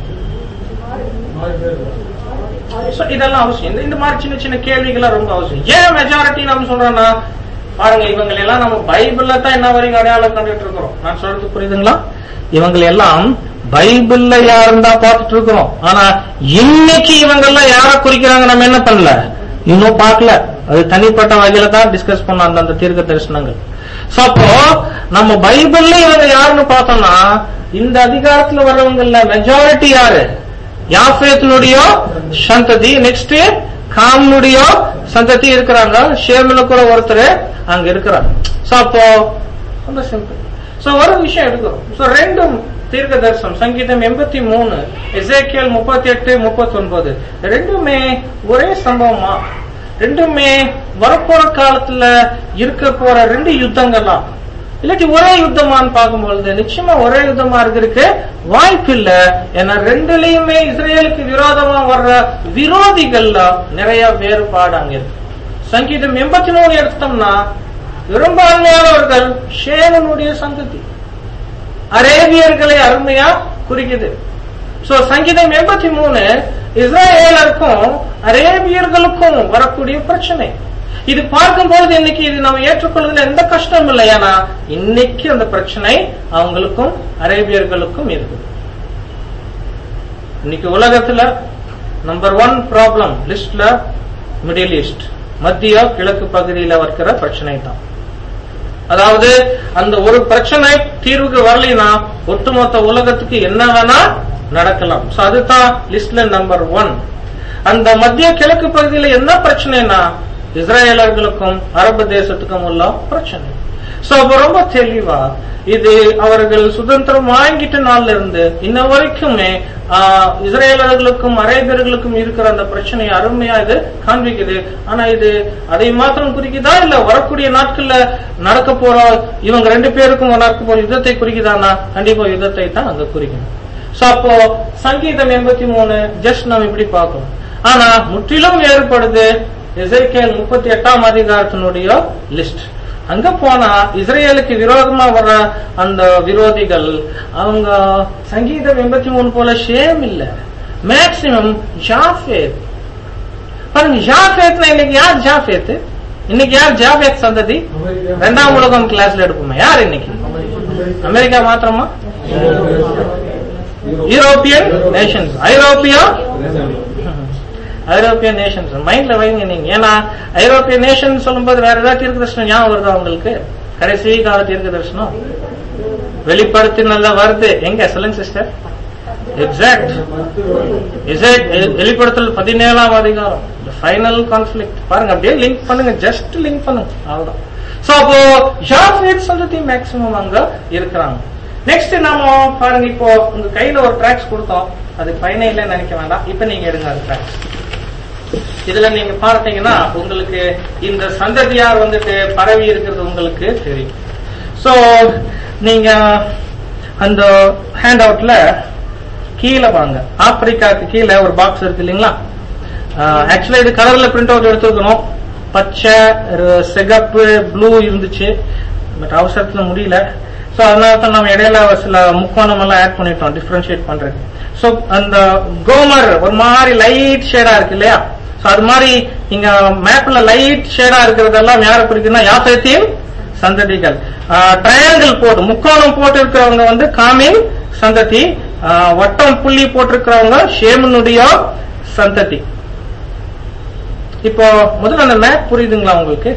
So, இதெல்லாம் அவசியம் இந்த- இந்த மாதிரி சின்ன சின்ன கேள்விகள்லாம் ரொம்ப அவசியம் ஏன் மெஜாரிட்டி நம்ம சொல்றோம்னா பாருங்க இவங்க எல்லாம் நம்ம பைபிள்ல தான் என்ன வரைக்கும் அடையாளம் கண்டுட்டு இருக்கிறோம் நான் சொல்றது புரியுதுங்களா இவங்க எல்லாம் பைபிள்ல யாருந்தா பார்த்துட்டு இருக்கிறோம் ஆனா இன்னைக்கு இவங்க எல்லாம் யார குறிக்கிறாங்க நம்ம என்ன பண்ணல இன்னும் பார்க்கல அது தனிப்பட்ட வகையில தான் டிஸ்கஸ் பண்ணோம் அந்தந்த தீர்க்க தரிசனங்கள் So, அப்போ நம்ம பைபிள்ல இவங்க யாருன்னு பார்த்தோம்னா இந்த அதிகாரத்துல வர்றவங்கல்ல மெஜாரிட்டி யாரு யாஃபேத்தினுடைய சந்ததி நெக்ஸ்ட் காம்னுடைய சந்ததி இருக்கிறாங்க ஷேமில கூட ஒருத்தர் அங்க இருக்கிறாங்க சோ அப்போ ரொம்ப சிம்பிள் சோ ஒரு விஷயம் எடுக்கிறோம் சோ ரெண்டும் தீர்க்க தரிசனம் சங்கீதம் எண்பத்தி மூணு எசேக்கியல் முப்பத்தி எட்டு முப்பத்தி ஒன்பது ரெண்டுமே ஒரே சம்பவமா ரெண்டுமே வரப்போற காலத்துல இருக்க போற ரெண்டு யுத்தங்கள்லாம் இல்லாட்டி ஒரே யுத்தமான்னு பார்க்கும்பொழுது நிச்சயமா ஒரே யுத்தமா இருக்கிறதுக்கு வாய்ப்பு இல்ல ஏன்னா ரெண்டுலயுமே இஸ்ரேலுக்கு விரோதமா வர்ற விரோதிகள்ல நிறைய வேறுபாடு அங்க இருக்கு சங்கீதம் எண்பத்தி மூணு எடுத்தோம்னா பெரும்பான்மையானவர்கள் ஷேவனுடைய சந்ததி அரேபியர்களை அருமையா குறிக்குது சோ சங்கீதம் எண்பத்தி மூணு இஸ்ரேலருக்கும் அரேபியர்களுக்கும் வரக்கூடிய பிரச்சனை இது பார்க்கும்போது இன்னைக்கு இது நம்ம ஏற்றுக்கொள்வதில் எந்த கஷ்டம் இல்லை ஏன்னா இன்னைக்கு அந்த பிரச்சனை அவங்களுக்கும் அரேபியர்களுக்கும் இருக்குது இன்னைக்கு உலகத்துல நம்பர் ஒன் ப்ராப்ளம் லிஸ்ட்ல மிடில் ஈஸ்ட் மத்திய கிழக்கு பகுதியில இருக்கிற பிரச்சனை தான் அதாவது அந்த ஒரு பிரச்சனை தீர்வுக்கு வரலைன்னா ஒட்டுமொத்த உலகத்துக்கு என்ன வேணா நடக்கலாம் சோ அதுதான் லிஸ்ட்ல நம்பர் ஒன் அந்த மத்திய கிழக்கு பகுதியில என்ன பிரச்சனைனா இஸ்ரேலர்களுக்கும் அரபு தேசத்துக்கும் உள்ள பிரச்சனை சோ அப்ப ரொம்ப தெளிவா இது அவர்கள் சுதந்திரம் வாங்கிட்ட நாள்ல இருந்து இன்ன வரைக்குமே ஆஹ், இஸ்ரேலர்களுக்கும் அரேபியர்களுக்கும் இருக்கிற அந்த பிரச்சனையை அருமையா இது காண்பிக்குது ஆனா இது அதை மாத்திரம் குறிக்குதா இல்ல வரக்கூடிய நாட்கள்ல நடக்க போற இவங்க ரெண்டு பேருக்கும் நடக்க போற யுத்தத்தை குறிக்குதானா கண்டிப்பா யுத்தத்தை தான் அங்க குறிக்கும் சோ அப்போ சங்கீதம் எண்பத்தி மூணு ஜஸ்ட் நம்ம இப்படி பார்க்கணும் ஆனா முற்றிலும் வேறுபடுது எசேக்கியேல் முப்பத்தி எட்டாம் அதிகாரத்தினுடைய லிஸ்ட் அங்க போனா இஸ்ரேலுக்கு விரோதமா வர்ற அந்த விரோதிகள் அவங்க சங்கீதம் எண்பத்தி மூணு போல ஷேம் இல்ல மேக்சிமம் ஜாஃபேத் பாருங்க ஜாஃபேத்னா இன்னைக்கு யார் ஜாஃபேத் இன்னைக்கு யார் ஜாஃபேத் சந்ததி ரெண்டாம் உலகம் கிளாஸ்ல எடுப்போமா யார் இன்னைக்கு அமெரிக்கா மாத்திரமா யூரோப்பியன் நேஷன்ஸ் ஐரோப்பியா ஐரோப்பிய நேஷன்ஸ் மைண்ட்ல வைங்க நீங்க ஏன்னா ஐரோப்பிய நேஷன் சொல்லும்போது வேற ஏதாவது தீர்க்க தரிசனம் ஞாபகம் வருதா உங்களுக்கு கடைசி கால தீர்க்க தரிசனம் வெளிப்படுத்தினதுல வருது எங்க சொல்லுங்க சிஸ்டர் எக்ஸாக்ட் வெளிப்படுத்தல் பதினேழாம் அதிகாரம் ஃபைனல் கான்ஃபிளிக் பாருங்க அப்படியே லிங்க் பண்ணுங்க ஜஸ்ட் லிங்க் பண்ணுங்க அவ்வளவுதான் சோ அப்போ ஜாஃபேட் சந்ததி மேக்சிமம் அங்க இருக்கிறாங்க நெக்ஸ்ட் நாம பாருங்க இப்போ உங்க கையில ஒரு ட்ராக்ஸ் கொடுத்தோம் அது பயனே நினைக்க வேண்டாம் இப்ப நீங்க எடுங்க அது ட்ராக்ஸ் இதுல நீங்க பார்த்தீங்கன்னா உங்களுக்கு இந்த சந்ததியார் வந்துட்டு பரவி இருக்கிறது உங்களுக்கு தெரியும் சோ நீங்க அந்த ஹேண்ட் அவுட்ல கீழே வாங்க ஆப்பிரிக்காக்கு கீழே ஒரு பாக்ஸ் இருக்கு இல்லைங்களா ஆக்சுவலா இது கலர்ல பிரிண்ட் அவுட் எடுத்துக்கணும் பச்சை ஒரு சிகப்பு ப்ளூ இருந்துச்சு பட் அவசரத்துல முடியல சோ அதனால தான் நம்ம இடையில சில முக்கோணம் எல்லாம் ஆட் பண்ணிட்டோம் டிஃபரன்ஷியேட் பண்றது சோ அந்த கோமர் ஒரு மாதிரி லைட் ஷேடா இருக்கு இல்லையா சோ அது மாதிரி இங்க மேப்ல லைட் ஷேடா இருக்கிறதெல்லாம் யாரை குறிக்குன்னா யாசத்தின் சந்ததிகள் ட்ரையாங்கிள் போட்டு முக்கோணம் போட்டு இருக்கிறவங்க வந்து காமின் சந்ததி ஆஹ், வட்டம் புள்ளி போட்டிருக்கிறவங்க ஷேமனுடைய சந்ததி இப்போ முதல்ல அந்த மேப் புரியுதுங்களா உங்களுக்கு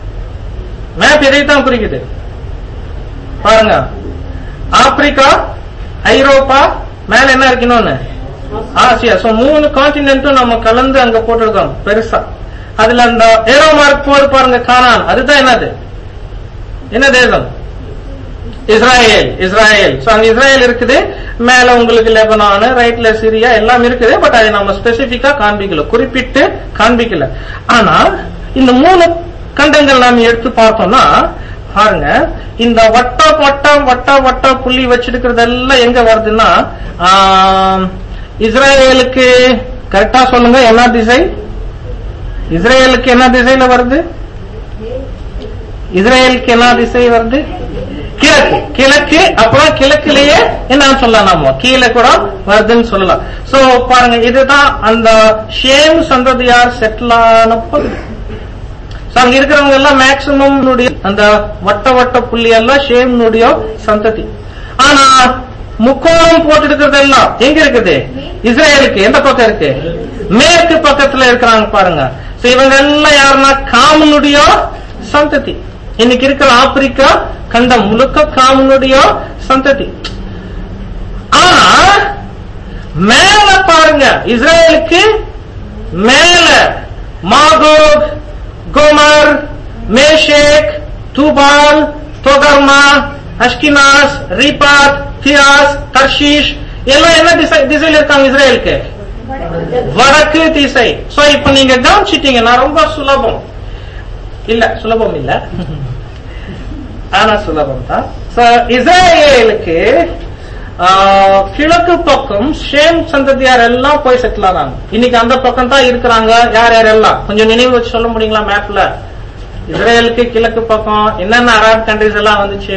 மேப் எதைத்தான் குறிக்குது பாருங்க ஆப்பிரிக்கா ஐரோப்பா மேல என்ன இருக்கு இன்னொன்னு ஆசியா சோ மூணு கான்டினென்ட்டும் நம்ம கலந்து அங்க போட்டிருக்கோம் பெருசா அதுல அந்த ஏரோ மார்க் போது பாருங்க காணான் அதுதான் என்னது என்ன தேசம் இஸ்ராயேல் இஸ்ராயேல் சோ அங்க இஸ்ராயேல் இருக்குது மேல உங்களுக்கு லெபனான் ரைட்ல சிரியா எல்லாம் இருக்குது பட் அதை நம்ம ஸ்பெசிபிக்கா காண்பிக்கல குறிப்பிட்டு காண்பிக்கல ஆனா இந்த மூணு கண்டங்கள் நாம எடுத்து பார்த்தோம்னா பாருங்க இந்த வட்ட வட்ட வட்ட வட்ட புள்ளி வச்சிருக்கிறதெல்லாம் எங்க வருதுன்னா ஆம், இஸ்ராயேலுக்கு கரெக்டா சொல்லுங்க என்ன திசை இஸ்ரேலுக்கு என்ன திசையில வருது இஸ்ரேலுக்கு என்ன திசை வருது கிழக்கு கிழக்கு அப்புறம் கிழக்குலயே என்னன்னு சொல்லலாம் நாம கீழே கூட வருதுன்னு சொல்லலாம் சோ பாருங்க இதுதான் அந்த ஷேம் சந்ததியார் செட்டில் ஆன பகுதி So, அங்க இருக்கிறவங்க எல்லாம் மேக்சிமம் அந்த வட்ட வட்ட புள்ளி எல்லாம் ஷேம்னுடைய சந்ததி ஆனா முக்கோணம் போட்டு இருக்கிறதெல்லாம் எங்க இருக்குது இஸ்ரேலுக்கு எந்த பக்கம் இருக்கு மேற்கு பக்கத்துல இருக்கிறாங்க பாருங்க So, இவங்க எல்லாம் யாருன்னா காமனுடைய சந்ததி இன்னைக்கு இருக்கிற ஆப்பிரிக்கா கண்டம் முழுக்க காமனுடைய சந்ததி ஆனா மேல பாருங்க இஸ்ரேலுக்கு மேல Magog Gomer Meshech Tubal Togarmah Ashkenaz Riphath தியாஸ் தர்ஷீஷ் எல்லாம் என்ன திசை திசையில இருக்காங்க இஸ்ரேலுக்கு வடக்கு திசை சோ இப்ப நீங்க கவனிச்சிட்டீங்கன்னா ரொம்ப சுலபம் இல்ல சுலபம் இல்ல ஆனா சுலபம் தான் So, இஸ்ரேலுக்கு ஆஹ், கிழக்கு பக்கம் ஷேம் சந்ததியார் எல்லாம் போய் செட்டில் ஆனாங்க இன்னைக்கு அந்த பக்கம் தான் இருக்கிறாங்க யார் யார் எல்லாம் கொஞ்சம் நினைவு வச்சு சொல்ல முடியுங்களா மேப்ல இஸ்ரேலுக்கு கிழக்கு பக்கம் என்னென்ன அரபு கண்ட்ரிஸ் எல்லாம் வந்துச்சு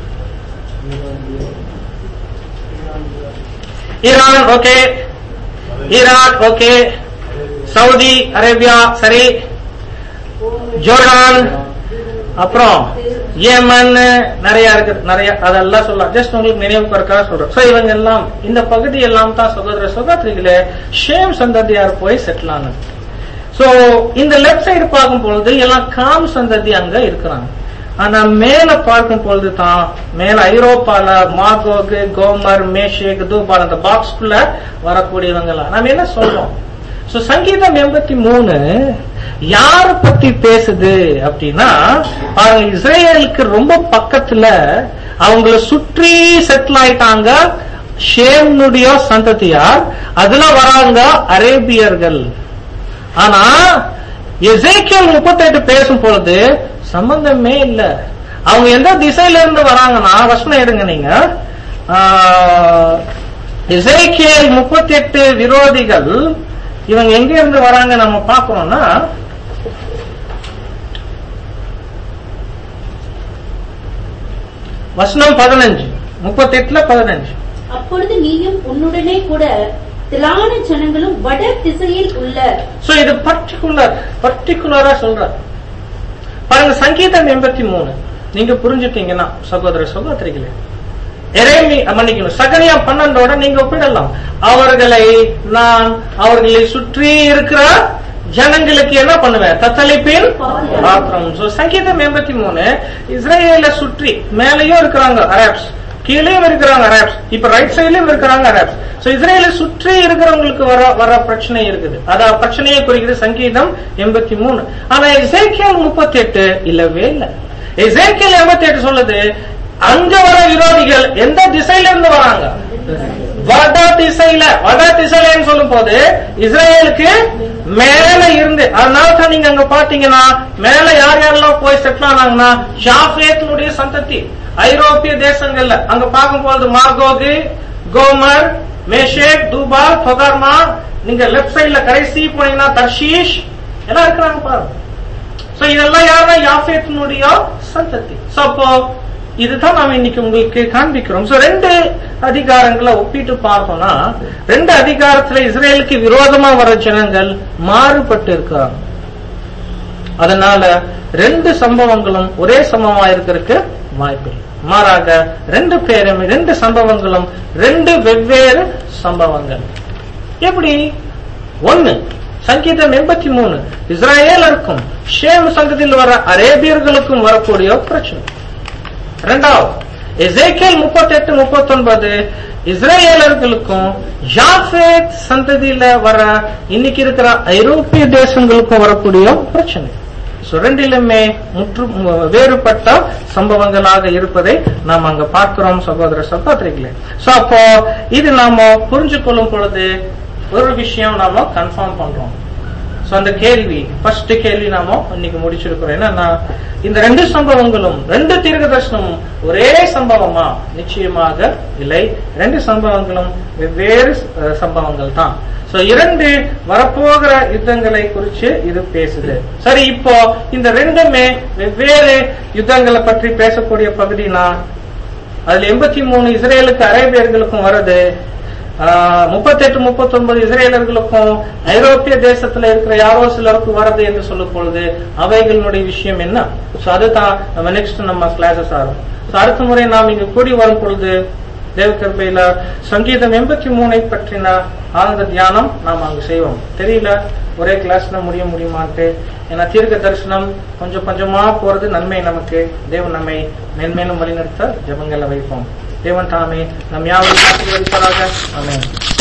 Iran okay Iraq okay Saudi Arabia சரி ஜோர்டான் அப்புறம் ஏமன் நிறைய இருக்கு நிறைய அதெல்லாம் சொல்லலாம் ஜஸ்ட் உங்களுக்கு நினைவு இருக்கா சொல்றேன் சோ இவங்க எல்லாம் இந்த பகுதி எல்லாம் தான் சகோதர சகோதரிகளே ஷேம் சந்ததியார் போய் செட்டில் ஆனது சோ இந்த லெப்ட் சைடு பார்க்கும் பொழுது எல்லாம் காம் சந்ததி அங்க இருக்கிறாங்க ஆனா மேல பார்க்கும் பொழுது தான் மேல ஐரோப்பால மாகோகு கோமர் மேஷேக் தூபால் அந்த பாக்ஸ்குள்ள வரக்கூடியவங்க எல்லாம் நம்ம என்ன சொல்றோம் சோ சங்கீதம் எண்பத்தி மூணு யார பத்தி பேசுது அப்படின்னா பாருங்க இஸ்ரேலுக்கு ரொம்ப பக்கத்துல அவங்கள சுற்றி செட்டில் ஆயிட்டாங்க ஷேம்னுடைய சந்ததியார் அதுல வராங்க அரேபியர்கள் ஆனா எசேக்கியல் முப்பத்தெட்டு பேசும் பொழுது சம்பந்தமே இல்ல அவங்க எந்த திசையில இருந்து வராங்கன்னா வசனம் எடுங்க நீங்க எசேக்கியல் முப்பத்தி எட்டு விரோதிகள் இவங்க எங்க இருந்து வராங்க நம்ம பாக்குறோம்னா வசனம் பதினஞ்சு முப்பத்தி எட்டுல பதினஞ்சு அப்பொழுது நீயும் உன்னுடனே கூட திலான ஜனங்களும் வட திசையில் உள்ள சோ இது பர்டிகுலர் பர்டிகுலரா சொல்ற பாருங்க சங்கீதம் எண்பத்தி மூணு நீங்க புரிஞ்சுட்டீங்கன்னா சகோதர சகோதரிகளே எரேமி மன்னிக்கணும் சகனியா பன்னெண்டோட நீங்க ஒப்பிடலாம் அவர்களை நான் அவர்களை சுற்றி இருக்கிற ஜனங்களுக்கு என்ன பண்ணுவேன் தத்தளிப்பின் பாத்திரம் சோ சங்கீதம் எண்பத்தி மூணு இஸ்ரேல சுற்றி மேலேயும் இருக்கிறாங்க அரப்ஸ் கீழேயும் இருக்கிறாங்க அரேப்ஸ் இப்ப ரைட் சைட்லயும் இருக்கிறாங்க அரேப்ஸ் சோ இஸ்ரேலை சுற்றி இருக்கிறவங்களுக்கு வர வர பிரச்சனை இருக்குது அதான் பிரச்சனையை குறிக்குது சங்கீதம் எண்பத்தி மூணு ஆனா எசேக்கியல் முப்பத்தி எட்டு இல்லவே இல்லை எசேக்கியல் எண்பத்தி எட்டு சொல்லுது அங்க வர விரோதிகள் எந்த திசையில இருந்து வராங்க வட திசையில வட திசையிலன்னு சொல்லும் போது இஸ்ரேலுக்கு மேல இருந்து அதனால தான் நீங்க அங்க பாத்தீங்கன்னா மேல யார் யாரெல்லாம் போய் செட்டில் ஆனாங்கன்னா ஷாஃபேத்தினுடைய சந்ததி ஐரோப்பிய தேசங்கள்ல அங்க பார்க்கும்போது மார்கோகு கோமர் மேஷேக் தூபால் தொகர்மா நீங்க லெப்ட் சைடுல கடைசி போனீங்கன்னா தர்ஷீஷ் எல்லாம் இருக்கிறாங்க பாருங்க சோ இதெல்லாம் யாருன்னா யாஃபேத்தினுடைய சந்ததி சோ அப்போ இதுதான் நாம இன்னைக்கு உங்களுக்கு காண்பிக்கிறோம் சோ ரெண்டு அதிகாரங்களை ஒப்பிட்டு பார்த்தோம்னா ரெண்டு அதிகாரத்துல இஸ்ரேலுக்கு விரோதமா வர ஜனங்கள் மாறுபட்டு இருக்கிறாங்க அதனால ரெண்டு சம்பவங்களும் ஒரே சம்பவமா இருக்கிறதுக்கு வாய்ப்பில்லை மாறாக ரெண்டு பேரும் ரெண்டு சம்பவங்களும் ரெண்டு வெவ்வேறு சம்பவங்கள் எப்படி ஒன்னு சங்கீதம் எண்பத்தி மூணு இஸ்ரேலருக்கும் ஷேம் சங்கத்தில் வர அரேபியர்களுக்கும் வரக்கூடிய பிரச்சனை இரண்டாவது எசேக்கியல் முப்பத்தி எட்டு முப்பத்தி ஒன்பது இஸ்ரேலர்களுக்கும் ஜாஃபேத் சந்ததியில வர இன்னைக்கு இருக்கிற ஐரோப்பிய தேசங்களுக்கும் வரக்கூடிய பிரச்சனை So, ரெண்டிலுமே முற்று வேறுபட்ட சம்பவங்களாக இருப்பதை நாம் அங்க பார்க்கிறோம் சகோதர சகோதரிகளே சோ அப்போ இது நாம புரிஞ்சு கொள்ளும் பொழுது ஒரு விஷயம் நாம கன்ஃபார்ம் பண்றோம் சோ அந்த கேள்வி ஃபர்ஸ்ட் கேள்வி நாம இன்னைக்கு முடிச்சிருக்கிறோம் என்னன்னா இந்த ரெண்டு சம்பவங்களும் ரெண்டு தீர்க்க தரிசனமும் ஒரே சம்பவமா நிச்சயமாக இல்லை ரெண்டு சம்பவங்களும் வெவ்வேறு அஹ், சம்பவங்கள் தான் சோ இரண்டு வரப்போகிற யுத்தங்களை குறிச்சு இது பேசுது சரி இப்போ இந்த ரெண்டுமே வெவ்வேறு யுத்தங்களை பற்றி பேசக்கூடிய பகுதினா அதுல எண்பத்தி மூணு இஸ்ரேலுக்கு அரேபியர்களுக்கும் வருது முப்பத்தெட்டு முப்பத்தி ஒன்பது இஸ்ரேலர்களுக்கும் ஐரோப்பிய தேசத்துல இருக்கிற யாரோ சிலருக்கும் வருது என்று சொல்லும் பொழுது அவைகளுடைய விஷயம் என்ன சோ அதுதான் நம்ம நெக்ஸ்ட் நம்ம கிளாஸஸ் ஆகும் So, அடுத்த முறை நாம் இங்கு கூடி வரும் பொழுது தேவ கிருபையில சங்கீதம் எண்பத்தி மூணை பற்றின ஆழ்ந்த தியானம் நாம் அங்கு செய்வோம் தெரியல ஒரே கிளாஸ்ல முடிய முடியுமான்ட்டு ஏன்னா தீர்க்க தரிசனம் கொஞ்சம் கொஞ்சமா போறது நன்மை நமக்கு தேவன் நம்மை மென்மேலும் வழிநடத்த ஜெபங்களை வைப்போம் தேவன் தாமே நம் யாவரும் ஆசீர்வதிப்பாராக ஆமென்